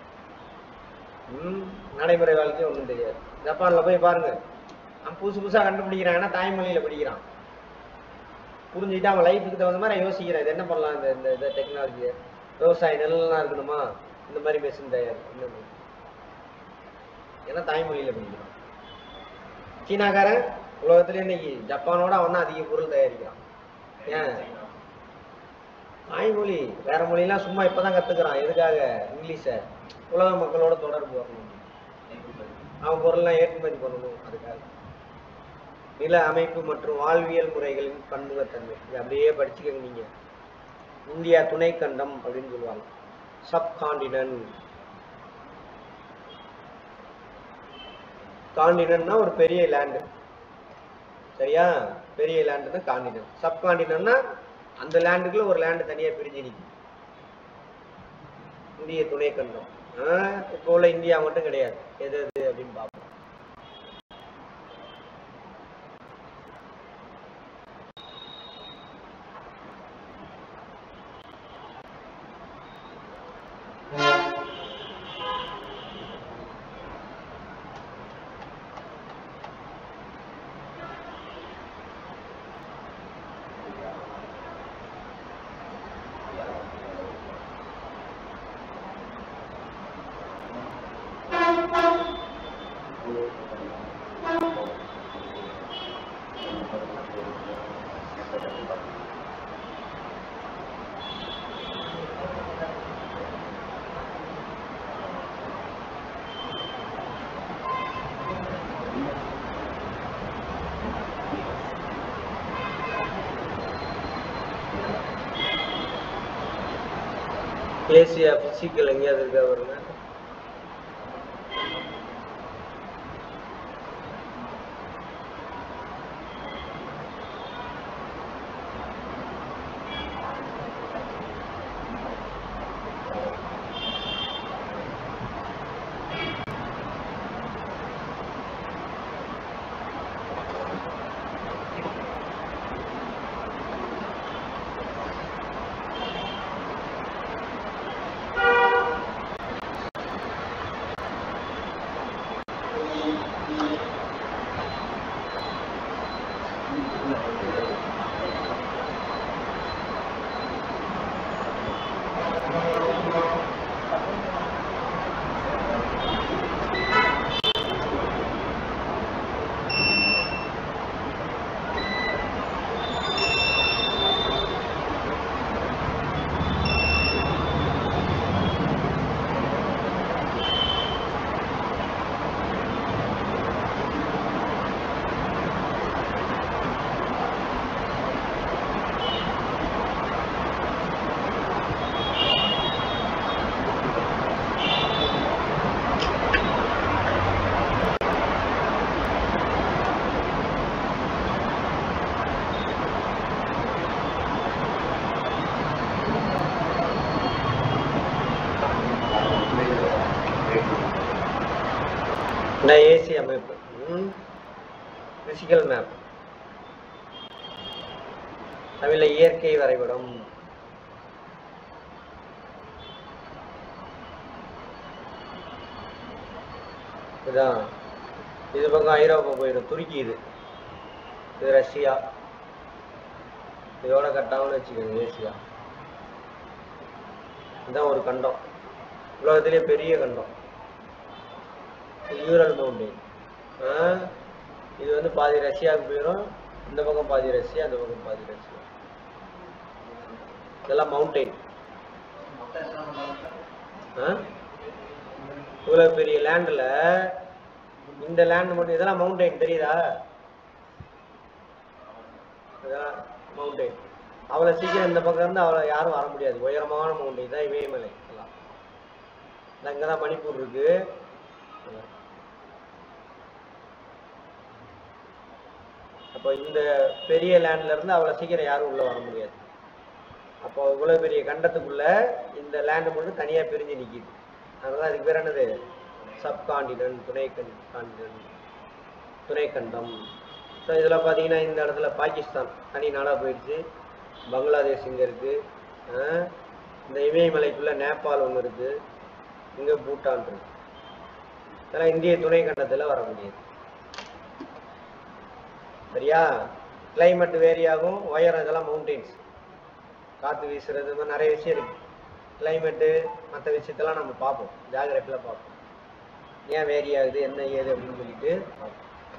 S1: ம் நடைமுறை வாழ்க்கை ஒன்றும் தெரியாது ஜப்பான்ல போய் பாருங்க அவன் புதுசு புதுசா கண்டுபிடிக்கிறான் ஏன்னா தாய்மொழியில படிக்கிறான் புரிஞ்சுக்கிட்டு அவன் லைஃபுக்கு தகுந்த மாதிரி யோசிக்கிறான் இது என்ன பண்ணலாம் இந்த இந்த இந்த டெக்னாலஜியை விவசாய நெல்லாம் இருக்கணுமா இந்த மாதிரி மெஷின் தயார் இந்த மாதிரி. ஏன்னா தாய்மொழியில படிக்கிறான் சீனாக்காரன் உலகத்துல இன்னைக்கு ஜப்பானோட அவன் தான் அதிக பொருள் தயாரிக்கிறான் ஏன் தாய்மொழி வேற மொழியெல்லாம் சும்மா இப்பதான் கத்துக்கிறான் எதுக்காக இங்கிலீஷை உலக மக்களோட தொடர்பு வரணும் அவன் பொருள்லாம் ஏற்றுமதி பண்ணணும் அதுக்காக நில அமைப்பு மற்றும் வாழ்வியல் முறைகளின் பன்முகத்தன்மை இது அப்படியே படிச்சுக்கங்க நீங்க இந்தியா துணைக்கண்டம் அப்படின்னு சொல்லுவாங்க சப் காண்டினன் காண்டினன்னா ஒரு பெரிய லேண்டு சரியா பெரிய லேண்டுன்னா காண்டினென்ட் சப் காண்டினென்ட்னா அந்த லேண்டுக்குள்ள ஒரு லேண்டு தனியா பிரிஞ்சு நிற்கும் இந்திய துணைக்கண்டம் ஆஹ் இப்போ உள்ள இந்தியா மட்டும் கிடையாது எது எது அப்படின்னு பார்ப்போம் ஏசியா பிசிக்கல் எங்கேயாவது இருக்கா வருங்க இந்த ஏசி அமைப்பு பிசிக்கல் மேப் தமிழ்ல இயற்கை வரைபடம் இதான் இது பக்கம் ஐரோப்பா போயிடும் துருக்கி இது இது ரஷ்யா இதோட கட்டாமனு வச்சுக்கோங்க ஏசியா இதுதான் ஒரு கண்டம் உலகத்திலே பெரிய கண்டம் யூரல் மவுண்டெயின் இது வந்து பாதி ரஷ்யாவுக்கு போயிடும் இந்த பக்கம் பாதி ரஷ்யா அந்த பக்கம் பாதி ரஷ்யா இதெல்லாம் மவுண்டெயின்
S2: மொத்தம் எத்தனை பண்ணுறாங்க
S1: இவ்வளவு பெரிய லேண்டில் இந்த லேண்ட் மட்டும் இதெல்லாம் மவுண்டெயின் தெரியுதா இதெல்லாம் மவுண்டெயின் அவ்வளோ சீக்கிரம் இந்த பக்கம் இருந்து அவ்வளோ யாரும் வர முடியாது உயரமான மவுண்டெயின் தான் இமயமலை இதெல்லாம் இங்கே தான் மணிப்பூர் இருக்கு அப்போ இந்த பெரிய லேண்ட்ல இருந்து அவ்வளோ சீக்கிரம் யாரும் உள்ள வர முடியாது அப்போ இவ்வளோ பெரிய கண்டத்துக்குள்ள இந்த லேண்டு மட்டும் தனியாக பிரிஞ்சு நிற்கிது அதனால அதுக்கு பேர் என்னது சப்காண்டினன்ட் துணை கண் காண்டினன்ட் துணைக்கண்டம் ஸோ இதில் பார்த்தீங்கன்னா இந்த இடத்துல பாகிஸ்தான் தனி நாடாக போயிடுச்சு பங்களாதேஷ் இங்கே இருக்குது இந்த இமயமலைக்குள்ள நேபாள் ஒன்று இருக்குது இங்கே பூட்டான் இருக்கு இதெல்லாம் இந்திய துணைக்கண்டத்தில் வரக்கூடியது சரியா கிளைமேட் வேரி ஆகும் உயரம் இதெல்லாம் மவுண்டெயின்ஸ் காற்று வீசுறது இந்த மாதிரி நிறைய விஷயம் இருக்கு கிளைமேட்டு மற்ற விஷயத்தெல்லாம் நம்ம பார்ப்போம் ஜாகிரபியில் பார்ப்போம் ஏன் வேரி ஆகுது என்ன ஏது அப்படின்னு சொல்லிட்டு பார்ப்போம்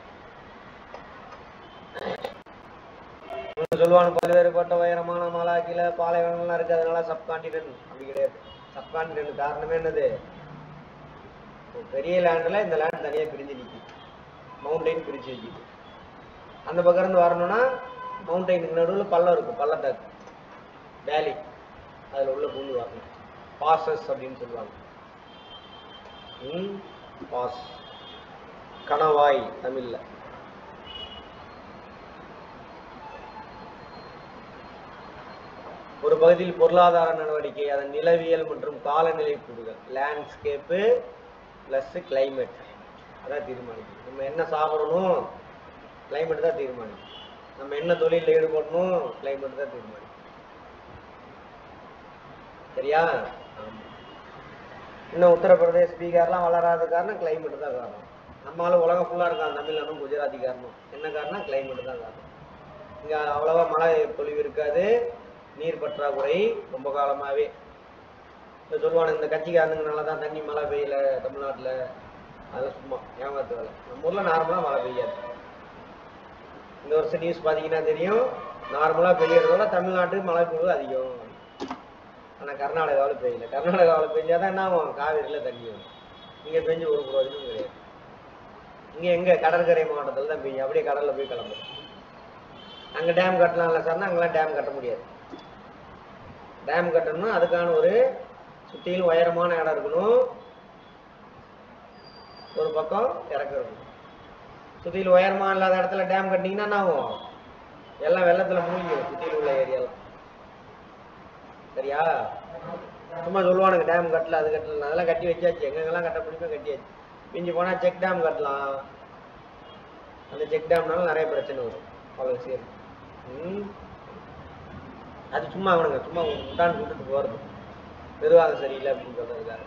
S1: இவங்க சொல்லுவாங்க பல்வேறுபட்ட உயரமான மலாக்கில பாலைவனங்கள்லாம் இருக்கு அதனால சப்காண்டினன்ட் அப்படி கிடையாது சப்காண்டினன்ட் காரணமே என்னது ஒரு பெரிய லேண்டில் இந்த லேண்ட் தனியாக பிரிஞ்சு நிற்கிது மவுண்டெயின் பிரிச்சு வைக்கிது அந்த பக்கம் இருந்து வரணும்னா மவுண்டெயினுக்கு நடுவில் பள்ளம் இருக்கும் பள்ளத்தாக்கு வேலி அதில் உள்ள பூந்து வரணும் பாசஸ் அப்படின்னு சொல்லுவாங்க ம் பாஸ் கணவாய் தமிழில் ஒரு பகுதியில் பொருளாதார நடவடிக்கை அதன் நிலவியல் மற்றும் காலநிலை கூறுகள் லேண்ட்ஸ்கேப்பு ப்ளஸ் கிளைமேட் அதான் தீர்மானிக்கும் நம்ம என்ன சாப்பிடணும் கிளைமேட் தான் தீர்மானிக்கும் நம்ம என்ன தொழிலில் ஈடுபடணும் கிளைமேட் தான் தீர்மானிக்கும் சரியா ஆமா. இன்னும் உத்தரப்பிரதேஷ் பீகார்லாம் வளராத காரணம் கிளைமேட் தான் காரணம் நம்மளால உலகம் ஃபுல்லாக இருக்கான் தமிழ்நாடும் குஜராத்தி காரணம் என்ன காரணம் கிளைமேட் தான் காரணம் இங்கே அவ்வளவா மழை பொழிவு இருக்காது நீர் பற்றாக்குறை ரொம்ப காலமாகவே இப்போ சொல்லுவானுங்க இந்த கட்சிக்காரனுங்கனால தான் தண்ணி மழை பெய்யல தமிழ்நாட்டில் அது சும்மா ஏமாத்து வேலை நம்ம ஊரில் நார்மலாக மழை பெய்யாது இந்த வருஷம் நியூஸ் பார்த்தீங்கன்னா தெரியும் நார்மலாக பெய்யறதோட தமிழ்நாட்டுக்கு மழை பொழிவு அதிகம் ஆனால் கர்நாடகாவில் பெய்யல கர்நாடகாவில் பெஞ்சாதான் என்ன ஆகும் காவிரியில் தண்ணி வரும் இங்கே பெஞ்சு ஒரு பிரயோஜனம் கிடையாது இங்கே எங்கே கடற்கரை மாவட்டத்தில் தான் பெய்யும் அப்படியே கடலில் போய் கிளம்பும் அங்கே டேம் கட்டலாம்ல சார்னா அங்கெல்லாம் டேம் கட்ட முடியாது டேம் கட்டணும்னா அதுக்கான ஒரு சுற்றிலும் உயரமான இடம் இருக்கணும் ஒரு பக்கம் இறக்கம் இருக்கணும் சுற்றிலும் உயரமா இல்லாத இடத்துல டேம் கட்டினீங்கன்னா என்ன ஆகும் எல்லாம் வெள்ளத்தில் மூழ்கிடும் சுற்றிலும் உள்ள ஏரியாலாம் சரியா சும்மா சொல்லுவானுங்க டேம் கட்டல அது கட்டல அதெல்லாம் கட்டி வச்சாச்சு எங்கெங்கெல்லாம் கட்ட முடியுமோ கட்டியாச்சு மிஞ்சி போனால் செக் டேம் கட்டலாம் அந்த செக் டேம்னால நிறைய பிரச்சனை வரும் அவ்வளோ சரி ம் அது சும்மா அவனுங்க சும்மா உண்டான்னு விட்டுட்டு போகிறது நிர்வாகம் சரியில்லை அப்படின்னு சொல்றதுக்காக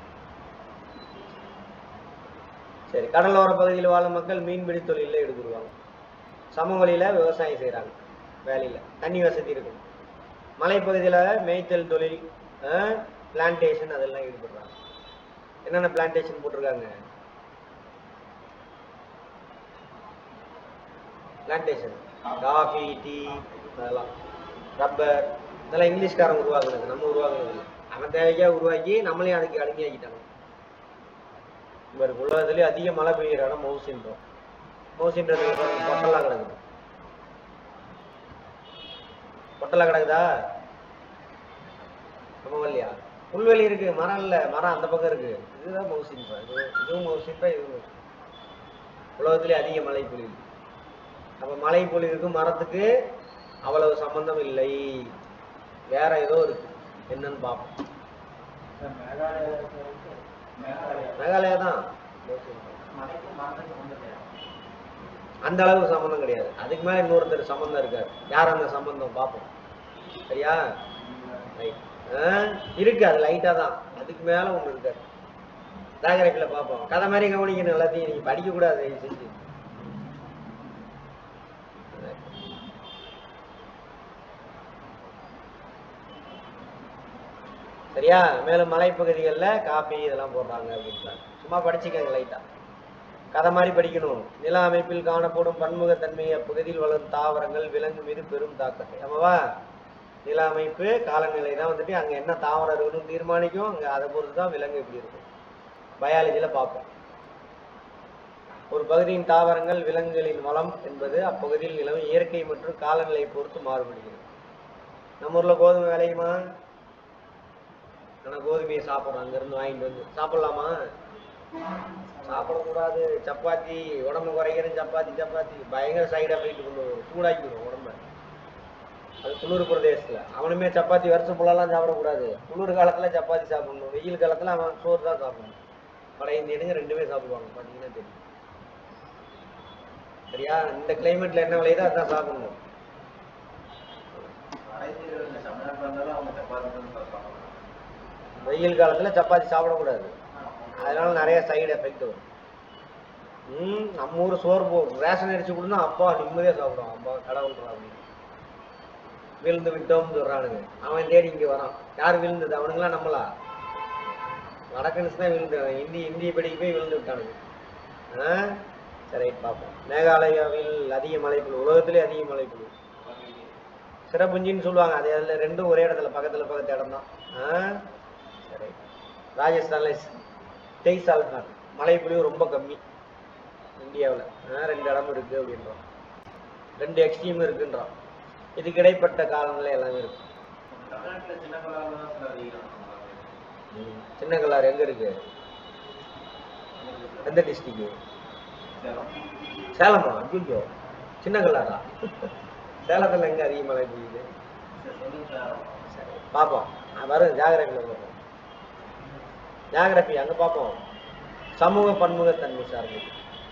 S1: சரி கடலோர பகுதியில் வாழும் மக்கள் மீன்பிடி தொழிலில் ஈடுபடுவாங்க சமவெளியில் விவசாயம் செய்கிறாங்க வேலையில் தண்ணி வசதி இருக்கும் மலைப்பகுதியில் மேய்த்தல் தொழில் பிளான்டேஷன் அதெல்லாம் ஈடுபடுறாங்க என்னென்ன பிளான்டேஷன் போட்டிருக்காங்க பிளான்டேஷன் காஃபி டீ அதெல்லாம் ரப்பர் இதெல்லாம் இங்கிலீஷ்காரன் உருவாக்குனது நம்ம உருவாக்குனது இல்லை அவன் தேவைக்காக உருவாக்கி நம்மளையும் அதுக்கு அடிமையாக்கிட்டாங்க இவர் உலகத்துலேயே அதிக மழை பெய்யுற இடம் மவுசின்றோம் மவுசின்றது பொட்டெல்லாம் கிடக்குது பொட்டெல்லாம் கிடக்குதா நம்ம இல்லையா புல்வெளி இருக்கு மரம் இல்ல மரம் அந்த பக்கம் இருக்கு இதுதான் மவுசின்றோம் இது இதுவும் மவுசின்றோம் இதுவும் மவுசின். உலகத்திலே அதிக மழை பொழிவு அப்ப மழை பொழிவுக்கும் மரத்துக்கு அவ்வளவு சம்பந்தம் இல்லை வேற ஏதோ இருக்கு என்னன்னு பார்ப்போம் மேகாலயா தான் அந்த அளவுக்கு சம்பந்தம் கிடையாது அதுக்கு மேல இன்னொருத்தர் சம்பந்தம் இருக்காரு யார் அந்த சம்பந்தம் பார்ப்போம் சரியா ரைட் இருக்கு அது லைட்டா தான் அதுக்கு மேல ஒண்ணு இருக்காரு ஜாகிரபில பார்ப்போம் கதை மாதிரி கவனிக்கணும் எல்லாத்தையும் நீங்க படிக்க கூடாது தயவு செஞ்சு சரியா மேலும் மலைப்பகுதிகளில் காபி இதெல்லாம் போடுறாங்க அப்படின்றாங்க சும்மா படிச்சுக்கங்க லைட்டா கதை மாதிரி படிக்கணும் நில அமைப்பில் காணப்படும் பன்முகத்தன்மை அப்பகுதியில் வளரும் தாவரங்கள் விலங்கு மீது பெரும் தாக்கத்தை ஆமாவா நில அமைப்பு காலநிலை தான் வந்துட்டு அங்க என்ன தாவரம் இருக்குன்னு தீர்மானிக்கும் அங்க அதை பொறுத்து தான் விலங்கு எப்படி இருக்கும் பயாலஜில பார்ப்போம் ஒரு பகுதியின் தாவரங்கள் விலங்குகளின் வளம் என்பது அப்பகுதியில் நிலவும் இயற்கை மற்றும் காலநிலை பொறுத்து மாறுபடுகிறது நம்ம ஊர்ல கோதுமை விளையுமா ஆனா கோதுமையை சாப்பிட்றோம் அங்கிருந்து வாங்கிட்டு வந்து சாப்பிடலாமா சாப்பிடக்கூடாது சப்பாத்தி உடம்பு குறைக்கிற சப்பாத்தி சப்பாத்தி பயங்கர சைடு எஃபெக்ட் கொண்டு வரும் சூடாக்கிடும் உடம்ப அது குளிர் பிரதேசத்துல அவனுமே சப்பாத்தி வருஷம் ஃபுல்லாலாம் சாப்பிடக்கூடாது குளிர் காலத்துல சப்பாத்தி சாப்பிடணும் வெயில் காலத்துல அவன் சோறு தான் சாப்பிடணும் வட இந்தியனுங்க ரெண்டுமே சாப்பிடுவாங்க பார்த்தீங்கன்னா தெரியும் சரியா இந்த கிளைமேட்ல என்ன விளையுதோ அதான் சாப்பிடணும்
S2: தமிழ்நாட்டில் இருந்தாலும் அவங்க சப்பாத்தி தான் சாப்பிடுவாங்க
S1: வெயில் காலத்துல சப்பாத்தி சாப்பிடக்கூடாது அதனால நிறைய சைடு எஃபெக்ட் வரும் ம் நம்ம ஊர் சோறு போ ரேஷன் அரிசி கொடுத்தா அப்பா நிம்மதியா சாப்பிடுவான் அப்பா கடவுள்றா அப்படின்னு விழுந்து விட்டோம்னு சொல்றானுங்க அவன் தேடி இங்க வரான் யார் விழுந்தது அவனுங்களாம் நம்மளா வடக்கன்ஸ் தான் விழுந்து இந்தி இந்திய படிக்கு போய் விழுந்து விட்டானுங்க ஆ சரி பார்ப்போம் மேகாலயாவில் அதிக மழைப்பொழிவு உலகத்திலே அதிக மழைப்பொழிவு சிறப்புஞ்சின்னு சொல்லுவாங்க அது அதில் ரெண்டும் ஒரே இடத்துல பக்கத்துல பக்கத்து இடம் தான் ஆ சரி ராஜஸ்தான்ல டெய்சால்கான் மழைப்பொழிவு ரொம்ப கம்மி இந்தியாவில் ரெண்டு இடம் இருக்கு அப்படின்றோம் ரெண்டு எக்ஸ்ட்ரீம் இருக்குன்றோம் இதுக்கு இடைப்பட்ட காலநிலை எல்லாமே இருக்கு
S2: தமிழ்நாட்டில் சின்ன பழம் தான் சார் அதிகம்
S1: ம். சின்ன கல்லாறு எங்க இருக்கு எந்த டிஸ்ட்ரிக்ட்
S2: சேலம்
S1: சேலமா ஐயோ சின்ன கல்லாரா சேலத்துல எங்க அதிக மழை பெய்யுது
S2: சரி, சொல்லுங்க சார்
S1: சரி பார்ப்போம் நான் வரும் ஜாகிரபியில் பார்ப்போம் ஜாகிரபி அங்கே பார்ப்போம் சமூக பன்முகத்தன்மை சார்ந்தது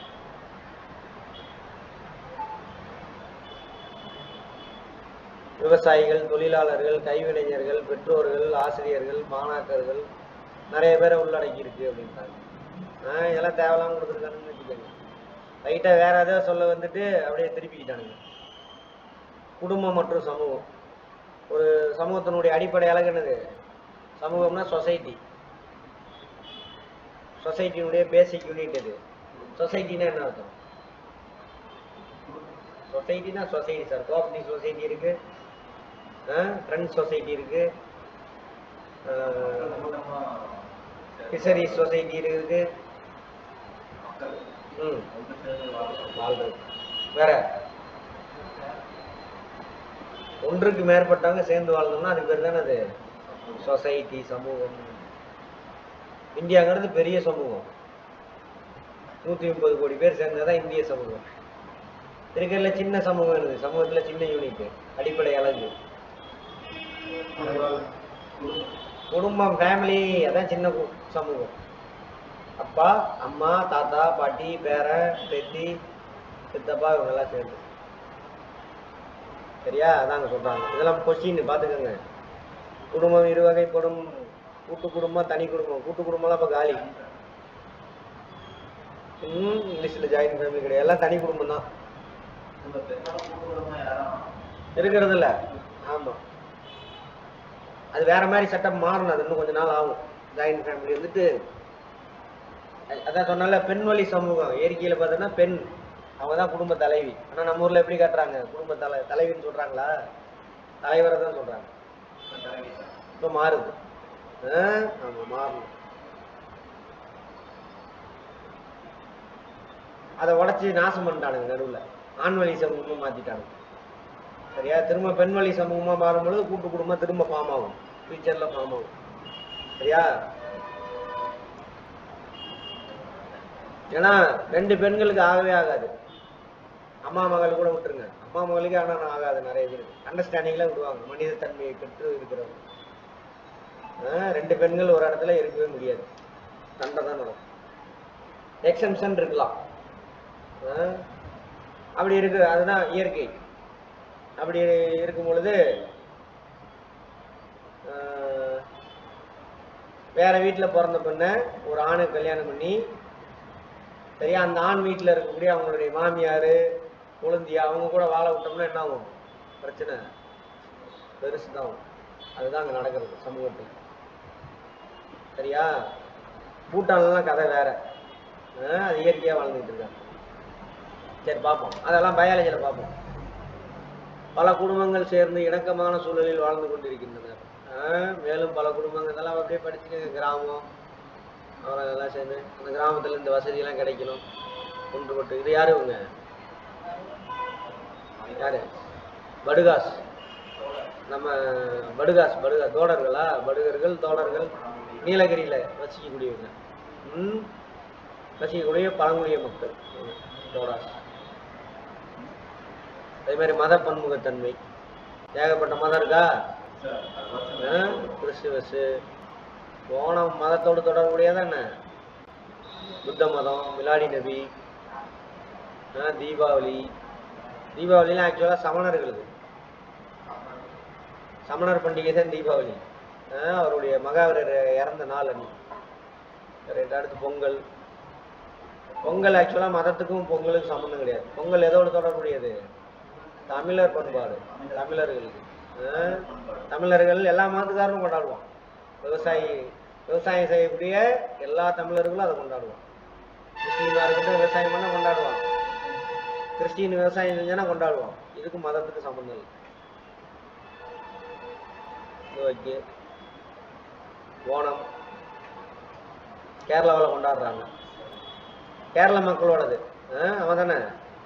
S1: விவசாயிகள் தொழிலாளர்கள் கைவினைஞர்கள் பெற்றோர்கள் ஆசிரியர்கள் மாணாக்கர்கள் நிறைய பேரை உள்ளடக்கி இருக்கு அப்படின்றாங்க ஆஹ் இதெல்லாம் தேவையில்லாம கொடுத்துருக்கானுன்னு வச்சுக்கோங்க லைட்டாக வேற ஏதாவது சொல்ல வந்துட்டு அப்படியே திருப்பிக்கிட்டானுங்க குடும்பம் மற்றும் சமூகம் ஒரு சமூகத்தினுடைய அடிப்படை அழகு என்னது சமூகம்னா சொசைட்டி சொசைட்டினுடைய பேசிக் யூனிட் இது சொசைட்டினா என்ன அர்த்தம் சொசைட்டினா சொசைட்டி சார் கோஆப்ரேட்டிவ் சொசைட்டி இருக்கு ட்ரெண்ட் சொசைட்டி இருக்கு ஃபிஷரிஸ் சொசைட்டி இருக்கு ம் வாழ்றது வேற ஒன்றுக்கு மேற்பட்டவங்க சேர்ந்து வாழ்ந்தோம்னா அதுக்கு பேர் தானே அது சொசைட்டி சமூகம் இந்தியாங்கிறது பெரிய சமூகம் நூற்றி முப்பது கோடி பேர் சேர்ந்ததான் இந்திய சமூகம் இருக்கிறதுல சின்ன சமூகம் இருக்குது சமூகத்தில் சின்ன யூனிட் அடிப்படை அழகு குடும்பம் ஃபேமிலி அதான் சின்ன கு- சமூகம் அப்பா அம்மா தாத்தா பாட்டி பேரன் பேத்தி சித்தப்பா இவங்கெல்லாம் சேர்ந்து சரியா அதாங்க சொல்றாங்க இதெல்லாம் கொஸ்டின் பார்த்துக்கோங்க குடும்பம் இரு வகைப்படும் கூட்டு குடும்பம் தனி குடும்பம் கூட்டு குடும்பம்லாம் இப்போ காலி ம் இங்கிலீஷில் ஜாயின்ட் ஃபேமிலி கிடையாது எல்லாம் தனி குடும்பம் தான்
S2: நம்ம பெரும்பாலும் கூட்டு குடும்பம் யாரும்
S1: இருக்கிறது இல்ல ஆமா அது வேற மாதிரி செட்டப் மாறணும் அது இன்னும் கொஞ்ச நாள் ஆகும் ஜாயின்ட் ஃபேமிலி வந்துட்டு அ- அதான் சொன்னால பெண் வழி சமூகம் இயற்கையில பார்த்தோன்னா பெண் அவங்க தான் குடும்ப தலைவி ஆனா நம்ம ஊர்ல எப்படி காட்டுறாங்க குடும்ப தலை தலைவின்னு சொல்றாங்களா தலைவரை தான் சொல்றாங்க இப்போ மாறுது ஆ? ஆமா மாறணும் அதை உடைச்சி நாசம் பண்ணிட்டானுங்க நடுவுல ஆண் வழி சமூகமா மாத்திட்டானுங்க சரியா திரும்ப பெண் வழி சமூகமா மாறும் பொழுது கூட்டு குடும்பம் திரும்ப ஃபார்ம் ஆகும் ஃபியூச்சர்ல ஃபார்ம் ஆகும் சரியா ஏன்னா ரெண்டு பெண்களுக்கு ஆகவே ஆகாது அம்மா மகள் கூட விட்டுருங்க அம்மா மகளுக்கு ஆனால் ஆகாது நிறைய பேர் அண்டர்ஸ்டாண்டிங்ல விடுவாங்க மனித தன்மையை பெற்று இருக்கிறவங்க ஆஹ் ரெண்டு பெண்கள் ஒரு இடத்துல இருக்கவே முடியாது சண்டை தான் நடக்கும் எக்ஸம்ஷன் இருக்கலாம் ஆஹ் அப்படி இருக்கு அதுதான் இயற்கை அப்படி இருக்கும் பொழுது ஆஹ் வேற வீட்டுல பிறந்த பொண்ணை ஒரு ஆணுக்கு கல்யாணம் பண்ணி சரியா அந்த ஆண் வீட்டுல இருக்கக்கூடிய அவங்களுடைய மாமியார் குழந்தையா அவங்க கூட வாழ விட்டோம்னா என்ன ஆகும் பிரச்சனை பெருசு தான் ஆகும் அதுதான் அங்க நடக்கிறது சமூகத்தில் சரியா பூட்டான்லாம் கதை வேற ஆஹ் அது இயற்கையா வாழ்ந்துட்டு இருக்காங்க சரி பார்ப்போம் அதெல்லாம் பயாலஜியில பார்ப்போம் பல குடும்பங்கள் சேர்ந்து இணக்கமான சூழலில் வாழ்ந்து கொண்டிருக்கின்றனர் ஆஹ் மேலும் பல குடும்பங்கள் இதெல்லாம் அப்படியே படிச்சுக்கங்க கிராமம் அப்புறம் இதெல்லாம் சேர்ந்து அந்த கிராமத்துல இந்த வசதியெல்லாம் கிடைக்கணும் ஒன்றுபட்டு இது யாரு இவங்க யாரு படுகாஸ் நம்ம படுகாஸ் படுகாஸ் தோடர்களா படுகர்கள் தோடர்கள் நீலகிரியில வசிக்கக்கூடியவங்க ம் வசிக்கக்கூடிய பழங்குடிய மக்கள் ம், தோடாஸ் அதே மாதிரி மத பன்முகத்தன்மை ஏகப்பட்ட மதம் இருக்கா ஆ? கிறிஸ்துவஸ் ஓணம் மதத்தோடு தொடர்புடையது என்ன புத்த மதம் மிலாடி நபி ஆ, தீபாவளி தீபாவளிலாம் ஆக்சுவலாக சமணர்களுது சமணர் பண்டிகை தான் தீபாவளி ஆ, அவருடைய மகாவீரர் இறந்த நாள் அன்னைக்கு ரைட் அடுத்து பொங்கல் பொங்கல் ஆக்சுவலாக மதத்துக்கும் பொங்கலுக்கும் சம்மந்தம் கிடையாது பொங்கல் எதோட தொடர்புடையது தமிழர் பண்பாடு தமிழர்களுக்கு ஆ, தமிழர்கள் எல்லா மதத்துக்காரரும் கொண்டாடுவோம் விவசாயி விவசாயம் செய்யக்கூடிய எல்லா தமிழர்களும் அதை கொண்டாடுவோம் முஸ்லீமாக இருக்கட்டும் விவசாயம் பண்ண கொண்டாடுவான் கிறிஸ்டின் விவசாயம் செஞ்சானா கொண்டாடுவோம் இதுக்கு மதத்துக்கு சம்மந்தம் இல்லை ஓகே ஓணம் கேரளாவில் கொண்டாடுறாங்க கேரள மக்களோடது ஆ, அவன் தானே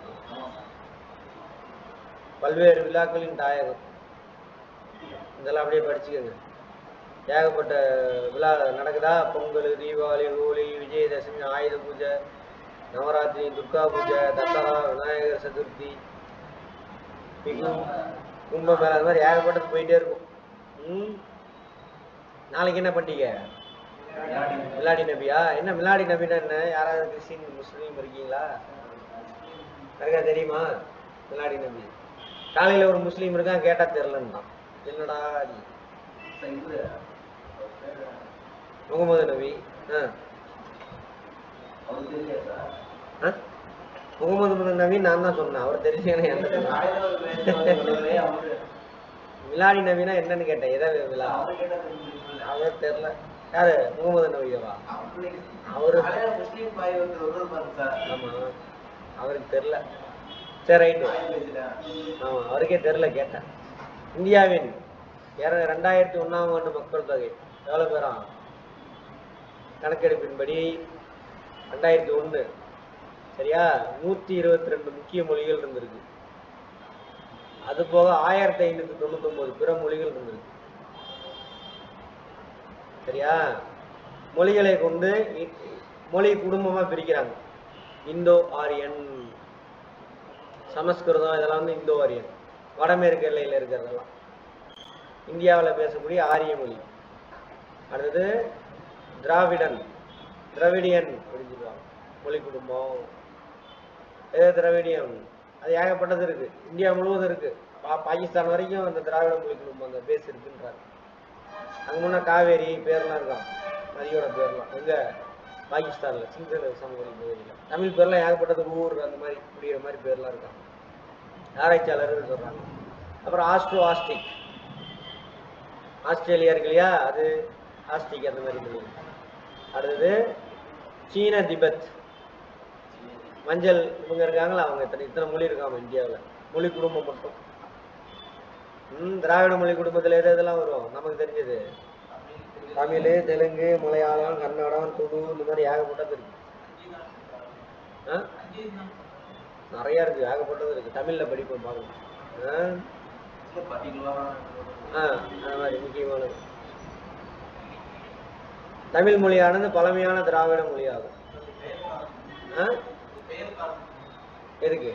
S1: பல்வேறு விழாக்களின் தாயகம் இதெல்லாம் அப்படியே படிச்சுக்கோங்க ஏகப்பட்ட விழா நடக்குதா பொங்கல் தீபாவளி ஹோலி விஜயதசமி ஆயுத பூஜை நவராத்திரி துர்கா பூஜை தசரா விநாயகர் சதுர்த்தி பிகு கும்பமேளா அது மாதிரி ஏகப்பட்டது போயிட்டே இருக்கும் ம் நாளைக்கு என்ன பண்டிகை மிலாடி நபியா என்ன மிலாடி நபின்னா என்ன யாராவது கிறிஸ்டின் முஸ்லீம் இருக்கீங்களா யாருக்கா தெரியுமா மிலாடி நபி காலையில ஒரு முஸ்லீம் இருக்கான் கேட்டா தெரிலன்றான் என்னடா நீ?
S2: இது
S1: முகமது நபி ஆ
S2: அவருக்கு தெரியாதா
S1: ஆ? முகமது நபி நான் தான் சொன்னேன் அவர் தெரிஞ்சேன்னு என்ன சொன்னார்?
S2: காலையில ஒரு பேசுவாரு, வருவாரு, அவரு
S1: மிலாடி நபினா என்னன்னு கேட்டேன் எதை விழா
S2: அவரு கேட்டா தெரிஞ்சுக்கல.
S1: அவர் தெரியல யாரு முகமது நபியவா
S2: அவரு
S1: அவரு-
S2: காலையில முஸ்லீம் பாய் ஒருத்தர் வருவாரு பாருங்க சார்.
S1: ஆமா அவருக்கு தெரியல சரி ரைட்டு
S2: பாய் பேசிட்டேன்.
S1: ஆமா அவருக்கே தெரியல கேட்டேன் இந்தியாவின் இர- ரெண்டாயிரத்தி ஒண்ணாம் ஆண்டு மக்கள் தொகை எவ்வளவு பேரா கணக்கெடுப்பின்படி ரெண்டாயிரத்தி ஒண்ணு சரியா நூத்தி இருபத்தி ரெண்டு முக்கிய மொழிகள் இருந்திருக்கு அது போக ஆயிரத்தி ஐநூத்தி தொண்ணூத்தி ஒன்பது பிற மொழிகள் இருந்திருக்கு சரியா மொழிகளை கொண்டு இ- மொழி குடும்பமா பிரிக்கிறாங்க இந்தோ ஆரியன் சமஸ்கிருதம் இதெல்லாம் வந்து இந்தோ ஆரியன் வடமேற்கு எல்லையில் இருக்கிறதெல்லாம் இந்தியாவில் பேசக்கூடிய ஆரிய மொழி அடுத்தது திராவிடன் திராவிடியன் அப்படின்னு சொல்லுவாங்க மொழி குடும்பம் ஏதோ திராவிடியம் அது ஏகப்பட்டது இருக்கு இந்தியா முழுவதும் இருக்கு பா- பாகிஸ்தான் வரைக்கும் அந்த திராவிட மொழி குடும்பம் அந்த பேஸ் இருக்குன்றாங்க அங்க முன்ன காவேரி பேர்லாம் இருக்கான் நதியோட பேர்லாம் எங்க பாகிஸ்தான்ல சிங்கள சமவெளி பகுதியில் தமிழ் பேர்லாம் ஏகப்பட்டது ஊர் அந்த மாதிரி புரியுற மாதிரி பேர்லாம் இருக்கான் ஆராய்ச்சியாளர்கள் சொல்றாங்க அப்புறம் ஆஸ்ட்ரோ ஆஸ்டிக் ஆஸ்திரேலியா இருக்கு இல்லையா அது ஆஸ்டிக் அந்த மாதிரி மொழி அடுத்தது சீன திபெத் மஞ்சள் இவங்க இருக்காங்களா அவங்க இத்தனை இத்தனை மொழி இருக்காம இந்தியாவில் மொழி குடும்பம் மட்டும் ம் திராவிட மொழி குடும்பத்தில் எது எதெல்லாம் வரும் நமக்கு தெரிஞ்சது தமிழ் தெலுங்கு மலையாளம் கன்னடம் துளு இந்த மாதிரி ஏகப்பட்டது இருக்கு ஆ? நிறைய இருக்கு ஏகப்பட்டது இருக்கு தமிழ்ல படிப்போம் பார்க்கலாம் ஆ?
S2: இல்ல, particular ஆ
S1: ஆ அந்த மாதிரி முக்கியமானது தமிழ் மொழியானது பழமையான திராவிட மொழியாகும் ஆ? எதுக்கு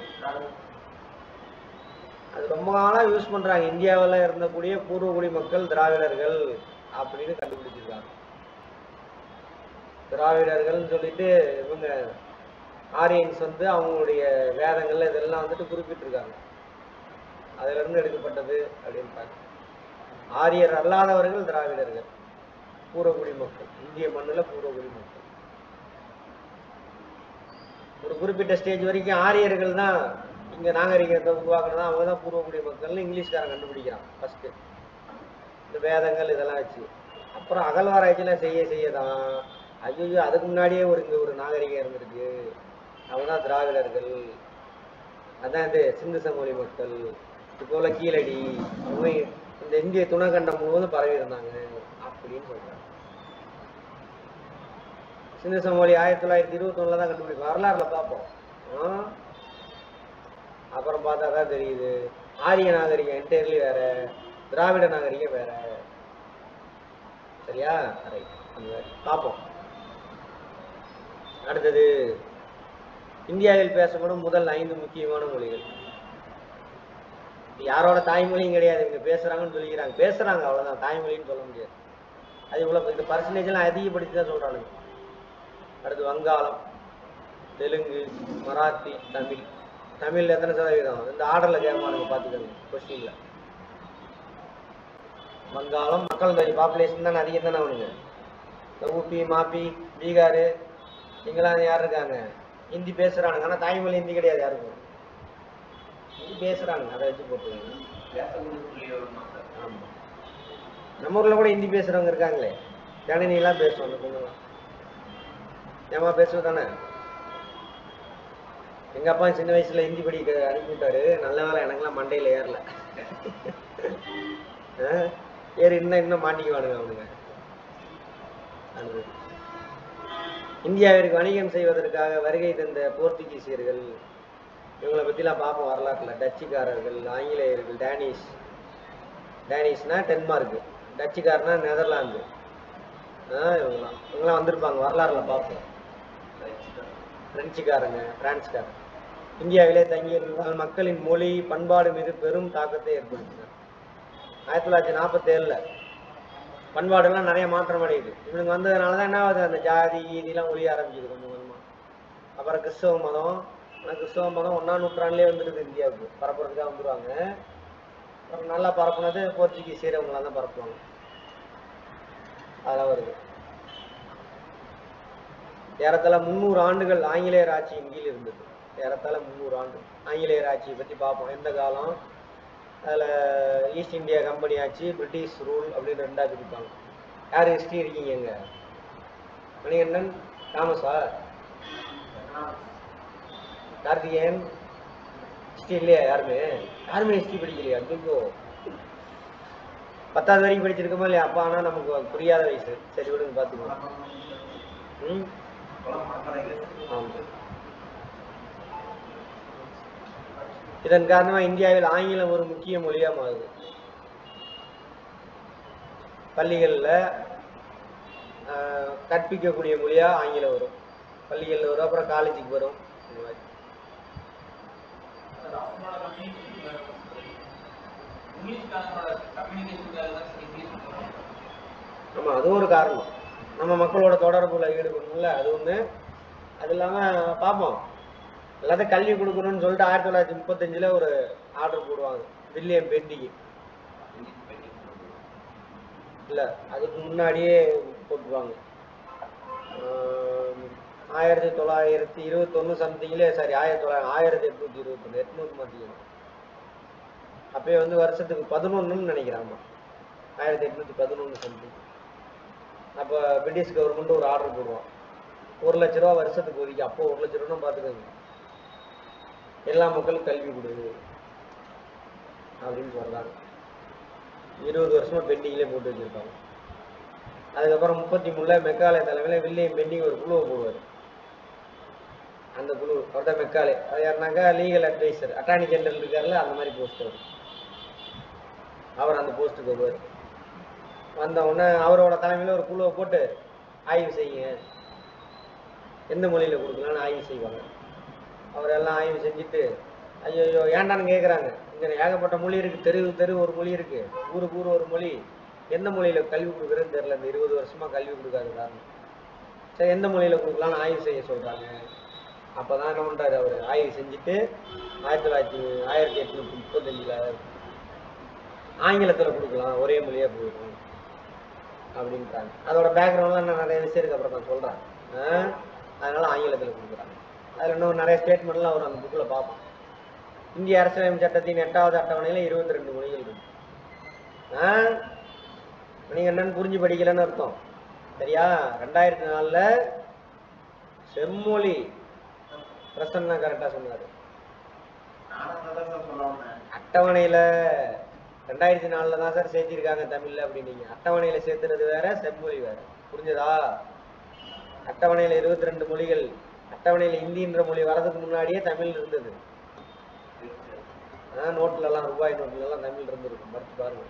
S1: அது ரொம்ப நாளா யூஸ் பண்றாங்க இந்தியாவுல இருந்தக்கூடிய பூர்வகுடி மக்கள் திராவிடர்கள் அப்படின்னு கண்டுபிடிச்சிருக்காங்க திராவிடர்கள்னு சொல்லிட்டு இவங்க ஆரியன்ஸ் வந்து அவங்களுடைய வேதங்கள்ல இதெல்லாம் வந்துட்டு குறிப்பிட்டிருக்காங்க அதுல இருந்து எடுக்கப்பட்டது அப்படின்றாங்க ஆரியர் அல்லாதவர்கள் திராவிடர்கள் பூர்வகுடி மக்கள் இந்திய மண்ணுல பூர்வகுடி மக்கள் ஒரு குறிப்பிட்ட ஸ்டேஜ் வரைக்கும் ஆரியர்கள் தான் இங்க நாகரிகத்தை உருவாக்குனதா அவங்க தான் பூர்வகுடி மக்கள்னு இங்கிலீஷ்காரன் கண்டுபிடிக்கிறான் ஃபர்ஸ்ட் இந்த வேதங்கள் இதெல்லாம் வச்சு அப்புறம் அகழ்வாராய்ச்சிலாம் செய்ய செய்ய தான் ஐயோ அதுக்கு முன்னாடியே ஒரு இங்க ஒரு நாகரிகம் இருந்திருக்கு அவங்க தான் திராவிடர்கள் அதான் இது சிந்து சமொழி மக்கள் இது போல கீழடி அவங்க இந்த இந்திய துணைக்கண்டம் முழுவதும் பரவி இருந்தாங்க அப்படின்னு சொல்றாங்க சிந்து சமொழி ஆயிரத்தி தொள்ளாயிரத்தி இருபத்தொன்னுல தான் கண்டுபிடிக்கும் வரலாறுல பார்ப்போம் ஆ? அப்புறம் பார்த்தா தான் தெரியுது ஆரிய நாகரிகம் என்டையர்லி வேற திராவிட நாகரிகம் வேற சரியா ரைட் அந்த மாதிரி பார்ப்போம் அடுத்தது இந்தியாவில் பேசப்படும் முதல் ஐந்து முக்கியமான மொழிகள் இது யாரோட தாய்மொழியும் கிடையாது இவங்க பேசுறாங்கன்னு சொல்லிக்கிறாங்க பேசுறாங்க அவ்வளவுதான் தாய்மொழின்னு சொல்ல முடியாது அது இவ்வளவு இந்த பர்சன்டேஜ் எல்லாம் அதிகப்படுத்தி தான் சொல்றானுங்க அடுத்து வங்காளம் தெலுங்கு மராத்தி தமிழ் தமிழ்ல எத்தனை சதவீதம் இந்த ஆர்டர்ல கேட்பானுங்க பார்த்துக்கோங்க கொஸ்டின்ல வங்காளம் மக்கள் தொகை பாப்புலேஷன் தானே அதிகம் தானே அவனுங்க இந்த ஊபி மாப்பி பீகார் இங்கெல்லாம் யார் இருக்காங்க ஹிந்தி பேசுறானுங்க ஆனா தாய்மொழி ஹிந்தி கிடையாது யாருக்கும் ஹிந்தி பேசுறானுங்க அதை வச்சு போட்டுருங்க
S2: பேசக்கூடிய புள்ளியோட மக்கள்.
S1: ஆமா நம்ம ஊர்ல கூட ஹிந்தி பேசுறவங்க இருக்காங்களே ஜனனி எல்லாம் பேசுவோம் அந்த பொண்ணுலாம் ஏமா பேசுவது தானே எங்க அப்பா சின்ன வயசுல ஹிந்தி படிக்க அனுப்பி விட்டாரு நல்ல வேலை எனக்கெல்லாம் மண்டையில ஏறல ஆ? ஏறி இன்னும் இன்னும் மாட்டிக்குவானுங்க அவனுங்க அடுத்தது. இந்தியாவிற்கு வணிகம் செய்வதற்காக வருகை தந்த போர்த்துகீசியர்கள் இவங்களை பத்திலாம் பார்ப்போம் வரலாற்றுல டச்சுக்காரர்கள் ஆங்கிலேயர்கள் டேனிஷ் டேனிஷ்னா டென்மார்க் டச்சுக்காரனா நெதர்லாந்து ஆ இவங்களாம் இவங்களாம் வந்திருப்பாங்க வரலாறுல பார்ப்போம் பிரெஞ்சுக்காரங்க பிரான்ஸ்காரங்க இந்தியாவிலே தங்கியிருந்தால் மக்களின் மொழி பண்பாடு மீது பெரும் தாக்கத்தை ஏற்படுத்தினார் ஆயிரத்தி தொள்ளாயிரத்தி நாற்பத்தேழில் பண்பாடுலாம் நிறைய மாற்றம் அடையுது இவனுங்க வந்ததுனால தான் என்ன ஆகுது அந்த ஜாதி கீதிலாம் ஒழிய ஆரம்பிக்குது கொஞ்சம் கொஞ்சமா அப்புறம் கிறிஸ்தவ மதம் ஆனால் கிறிஸ்தவ மதம் ஒன்றாம் நூற்றாண்டுலேயே வந்துடுது இந்தியாவுக்கு பரப்புறதுக்காக வந்துடுவாங்க அப்புறம் நல்லா பரப்புனது போர்ச்சுகீசியர் அவங்களாம் தான் பரப்புவாங்க அதெல்லாம் வருது ஏறத்தாழ முந்நூறு ஆண்டுகள் ஆங்கிலேயர் ஆட்சியின் கீழ் இருந்தது ஏறத்தாழ முந்நூறு ஆண்டு ஆங்கிலேயர் ஆட்சியை பற்றி பார்ப்போம் எந்த காலம் அதில் ஈஸ்ட் இந்தியா கம்பெனி ஆட்சி பிரிட்டிஷ் ரூல் அப்படின்னு ரெண்டா பிரிப்பாங்க யார் ஹிஸ்ட்ரி இருக்கீங்க எங்க மணிகண்டன் தாமஸா கார்த்திகேயன் ஹிஸ்ட்ரி இல்லையா யாருமே யாருமே ஹிஸ்ட்ரி படிக்கலையா ஐயோ பத்தாவது வரைக்கும் படிச்சிருக்கோமா இல்லையா அப்பா ஆனால் நமக்கு அது புரியாத வயசு சரி விடுங்க பார்த்துக்கலாம் ம் ஆமாம் இதன் காரணமா இந்தியாவில் ஆங்கிலம் ஒரு முக்கிய மொழியா மாறுது பள்ளிகள்ல ஆஹ், கற்பிக்கக்கூடிய மொழியா ஆங்கிலம் வரும் பள்ளிகள்ல வரும் அப்புறம் காலேஜுக்கு வரும் இந்த மாதிரி ஆமா அதுவும் ஒரு காரணம் நம்ம மக்களோட தொடர்புல ஈடுபடணும்ல அது ஒண்ணு அது இல்லாம பார்ப்போம் எல்லாத்தையும் கல்வி கொடுக்கணும்னு சொல்லிட்டு ஆயிரத்தி தொள்ளாயிரத்தி முப்பத்தஞ்சுல ஒரு ஆர்டர் போடுவாங்க வில்லியம் பெண்டிக்கு இல்ல அதுக்கு முன்னாடியே போட்டுருவாங்க ஆஹ் ஆயிரத்தி தொள்ளாயிரத்தி இருபத்தொன்னு சம்திங்ல சாரி ஆயிரத்தி தொள்ளாயிரம் ஆயிரத்தி எட்நூத்தி இருபத்தொன்னு எட்நூத்தி மாத்திக்கணும் அப்பயே வந்து வருஷத்துக்கு பதினொன்னுன்னு நினைக்கிறேன் ஆமா ஆயிரத்தி எட்நூத்தி பதினொன்னு சம்திங் அப்போ பிரிட்டிஷ் கவர்மெண்ட் ஒரு ஆர்டர் போடுவான் ஒரு லட்ச ரூபா வருஷத்துக்கு ஒதுக்கி அப்போ ஒரு லட்ச ரூபா பார்த்துக்கோங்க எல்லா மக்களுக்கும் கல்வி கொடு அப்படின்னு சொல்றாங்க இருபது வருஷமா பெண்டிங்லேயே போட்டு வச்சிருக்காங்க அதுக்கப்புறம் முப்பத்தி மூணுல மெக்காலே தலைமையில வில்லியம் பெண்டிங் ஒரு குழுவை போடுவார் அந்த குழு அவர் தான் மெக்காலே அது யாருனாக்கா லீகல் அட்வைசர் அட்டார்னி ஜெனரல் இருக்காருல்ல அந்த மாதிரி போஸ்ட் அவர் அவர் அந்த போஸ்ட்டுக்கு வருவார் வந்த உடனே அவரோட தலைமையில ஒரு குழுவை போட்டு ஆய்வு செய்யுங்க எந்த மொழியில கொடுக்கலாம்னு ஆய்வு செய்வாங்க அவர் எல்லாம் ஆய்வு செஞ்சுட்டு ஐயோ ஐயோ ஏன்டான்னு கேட்குறாங்க இங்க ஏகப்பட்ட மொழி இருக்கு தெரு தெரு ஒரு மொழி இருக்கு ஊருக்கு ஊர் ஒரு மொழி எந்த மொழியில கல்வி கொடுக்குறதுன்னு தெரியல இந்த இருபது வருஷமா கல்வி கொடுக்காத காரணம் சரி எந்த மொழியில கொடுக்கலாம்னு ஆய்வு செய்ய சொல்றாங்க அப்பதான் என்ன பண்றாரு அவர் ஆய்வு செஞ்சுட்டு ஆயிரத்தி தொள்ளாயிரத்தி ஆயிரத்தி எட்நூத்தி முப்பத்தஞ்சுல ஆங்கிலத்துல கொடுக்கலாம் ஒரே மொழியா போயிடும் அப்படின்றாங்க அதோட பேக்ரவுண்ட்லாம் நான் நிறைய விஷயம் இருக்கு அப்புறம் நான் சொல்றேன் ஆஹ் அதனால ஆங்கிலத்துல கொடுக்குறாங்க அதுல இன்னும் நிறைய ஸ்டேட்மெண்ட்லாம் வரும் அந்த புக்ல பார்ப்போம் இந்திய அரசியலமைப்பு சட்டத்தின் எட்டாவது அட்டவணையில இருபத்தி ரெண்டு மொழிகள் இருக்கு ஆஹ் நீங்க என்னன்னு புரிஞ்சு படிக்கலன்னு அர்த்தம் சரியா ரெண்டாயிரத்தி நாலுல செம்மொழி பிரசன்னா கரெக்டா சொன்னாரு அட்டவணையில ரெண்டாயிரத்தி நாலுல தான் சார் சேர்த்திருக்காங்க தமிழ்ல அப்படின்னீங்க அட்டவணையில சேர்த்துனது வேற செம்மொழி வேற புரிஞ்சதா அட்டவணையில இருபத்தி ரெண்டு மொழிகள் அட்டவணையில இந்தின்ற மொழி வரதுக்கு முன்னாடியே தமிழ் இருந்தது ஆஹ் நோட்ல எல்லாம் ரூபாய் நோட்ல எல்லாம் தமிழ் இருந்திருக்கும் மறுத்து பாருங்க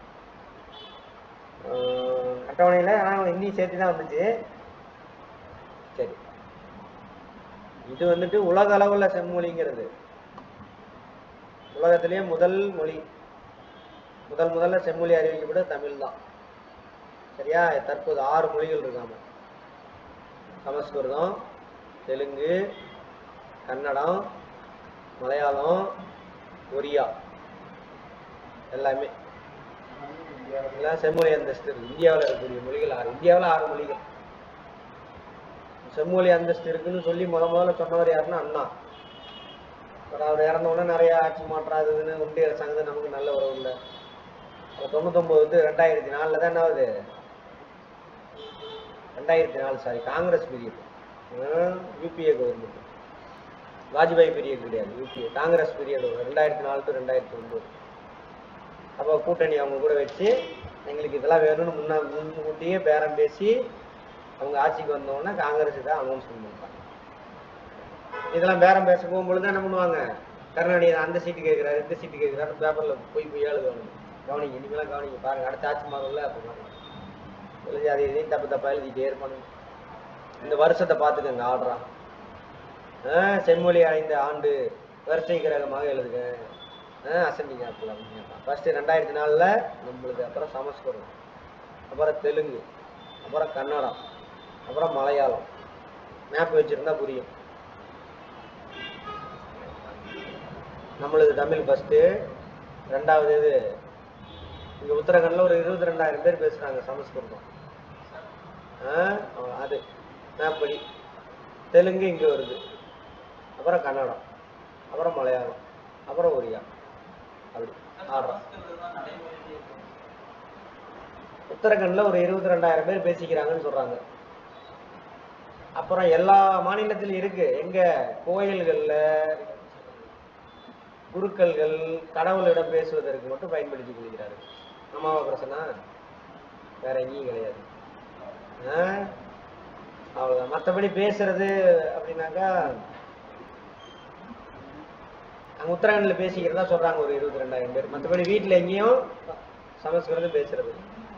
S1: ஆஹ் அட்டவணையில ஆனா ஹிந்தி சேர்த்து தான் வந்துச்சு சரி இது வந்துட்டு உலக அளவுல செம்மொழிங்கிறது உலகத்திலேயே முதல் மொழி முதல் முதல்ல செம்மொழி அறிவிக்கப்பட்ட தமிழ் தான் சரியா தற்போது ஆறு மொழிகள் இருக்காம சமஸ்கிருதம் தெலுங்கு கன்னடம் மலையாளம் ஒரியா எல்லாமே எல்லாம் செம்மொழி அந்தஸ்து இருக்கு இந்தியாவில் இருக்கக்கூடிய மொழிகள் ஆறு இந்தியாவில் ஆறு மொழிகள் செம்மொழி அந்தஸ்து இருக்குன்னு சொல்லி முத முதல்ல சொன்னவர் யாருன்னா அண்ணா அப்புறம் அவர் இறந்த உடனே நிறைய ஆட்சி மாற்றம் அது இதுன்னு ஒன்றிய அரசாங்கம் நமக்கு நல்ல உறவு இல்லை அப்புறம் தொண்ணூத்தொம்பது வந்து ரெண்டாயிரத்தி நாலில் தான் என்ன ஆகுது ரெண்டாயிரத்தி நாலு sorry Congress period UPA government Vajpayee period கிடையாது யூபிஏ காங்கிரஸ் பீரியட் ரெண்டாயிரத்தி நாலு டு ரெண்டாயிரத்தி ஒன்பது அப்போ கூட்டணி அவங்க கூட வச்சு எங்களுக்கு இதெல்லாம் வேணும்னு முன்னா முன்கூட்டியே பேரம் பேசி அவங்க ஆட்சிக்கு வந்தோடனே காங்கிரஸ் தான் அனௌன்ஸ்மெண்ட் பண்ணுறாங்க இதெல்லாம் பேரம் பேச போகும்பொழுது என்ன பண்ணுவாங்க கருணாநிதி அந்த சீட்டு கேட்குறாரு இந்த சீட்டு கேட்குறாரு பேப்பரில் போய் போய் எழுதுவாங்க கவனிங்க இனிமேலாம் கவனிங்க பாருங்க அடுத்த ஆட்சி மாதம்ல அப்போ பாருங்க எழுதி அதை இதையும் தப்பு தப்பா எழுதிட்டே இருப்பானுங்க இந்த வருஷத்தை பார்த்துக்கங்க ஆர்டரா செம்மொழி அடைந்த ஆண்டு வரிசை கிரகமாக எழுதுங்க அசண்டிங் ஆப்பிள் அப்படின்னு ஃபர்ஸ்ட் ரெண்டாயிரத்தி நாலில் நம்மளுக்கு அப்புறம் சமஸ்கிருதம் அப்புறம் தெலுங்கு அப்புறம் கன்னடம் அப்புறம் மலையாளம் மேப் வச்சிருந்தா புரியும் நம்மளுது தமிழ் ஃபஸ்ட்டு ரெண்டாவது இது இங்கே உத்தரகண்டில் ஒரு இருபத்தி ரெண்டாயிரம் பேர் பேசுகிறாங்க சமஸ்கிருதம் ஆ அவ- அது மேப் படி தெலுங்கு இங்கே வருது அப்புறம் கன்னடம் அப்புறம் மலையாளம் அப்புறம் ஒரியா அப்படி ஆடுறோம் உத்தரகண்டில் ஒரு இருபத்தி ரெண்டாயிரம் பேர் பேசிக்கிறாங்கன்னு சொல்கிறாங்க அப்புறம் எல்லா மாநிலத்திலும் இருக்கு எங்க கோயில்கள்ல குருக்கள்கள் கடவுளிடம் பேசுவதற்கு மட்டும் பயன்படுத்திக் கொள்கிறார்கள் ஆமாவா பிரசனா வேற எங்கேயும் கிடையாது ஆ? அவ்வளவுதான் மற்றபடி பேசுறது அப்படின்னாக்கா அங்க உத்தரகண்டில் பேசிக்கிறதா சொல்றாங்க ஒரு இருபத்தி ரெண்டாயிரம் பேர் மற்றபடி வீட்டில் எங்கேயும் சமஸ்கிருதம் பேசுறது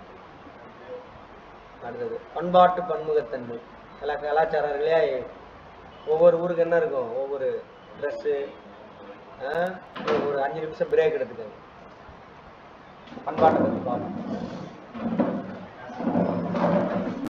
S1: அடுத்தது பண்பாட்டு பன்முகத்தன்மை கலா கலாச்சாரம் இல்லையா ஒவ்வொரு ஊருக்கு என்ன இருக்கும் ஒவ்வொரு ட்ரெஸ்ஸு ஒரு அஞ்சு நிமிஷம் பிரேக் எடுத்துக்கோங்க பண்பாட்டை பற்றி பார்ப்போம்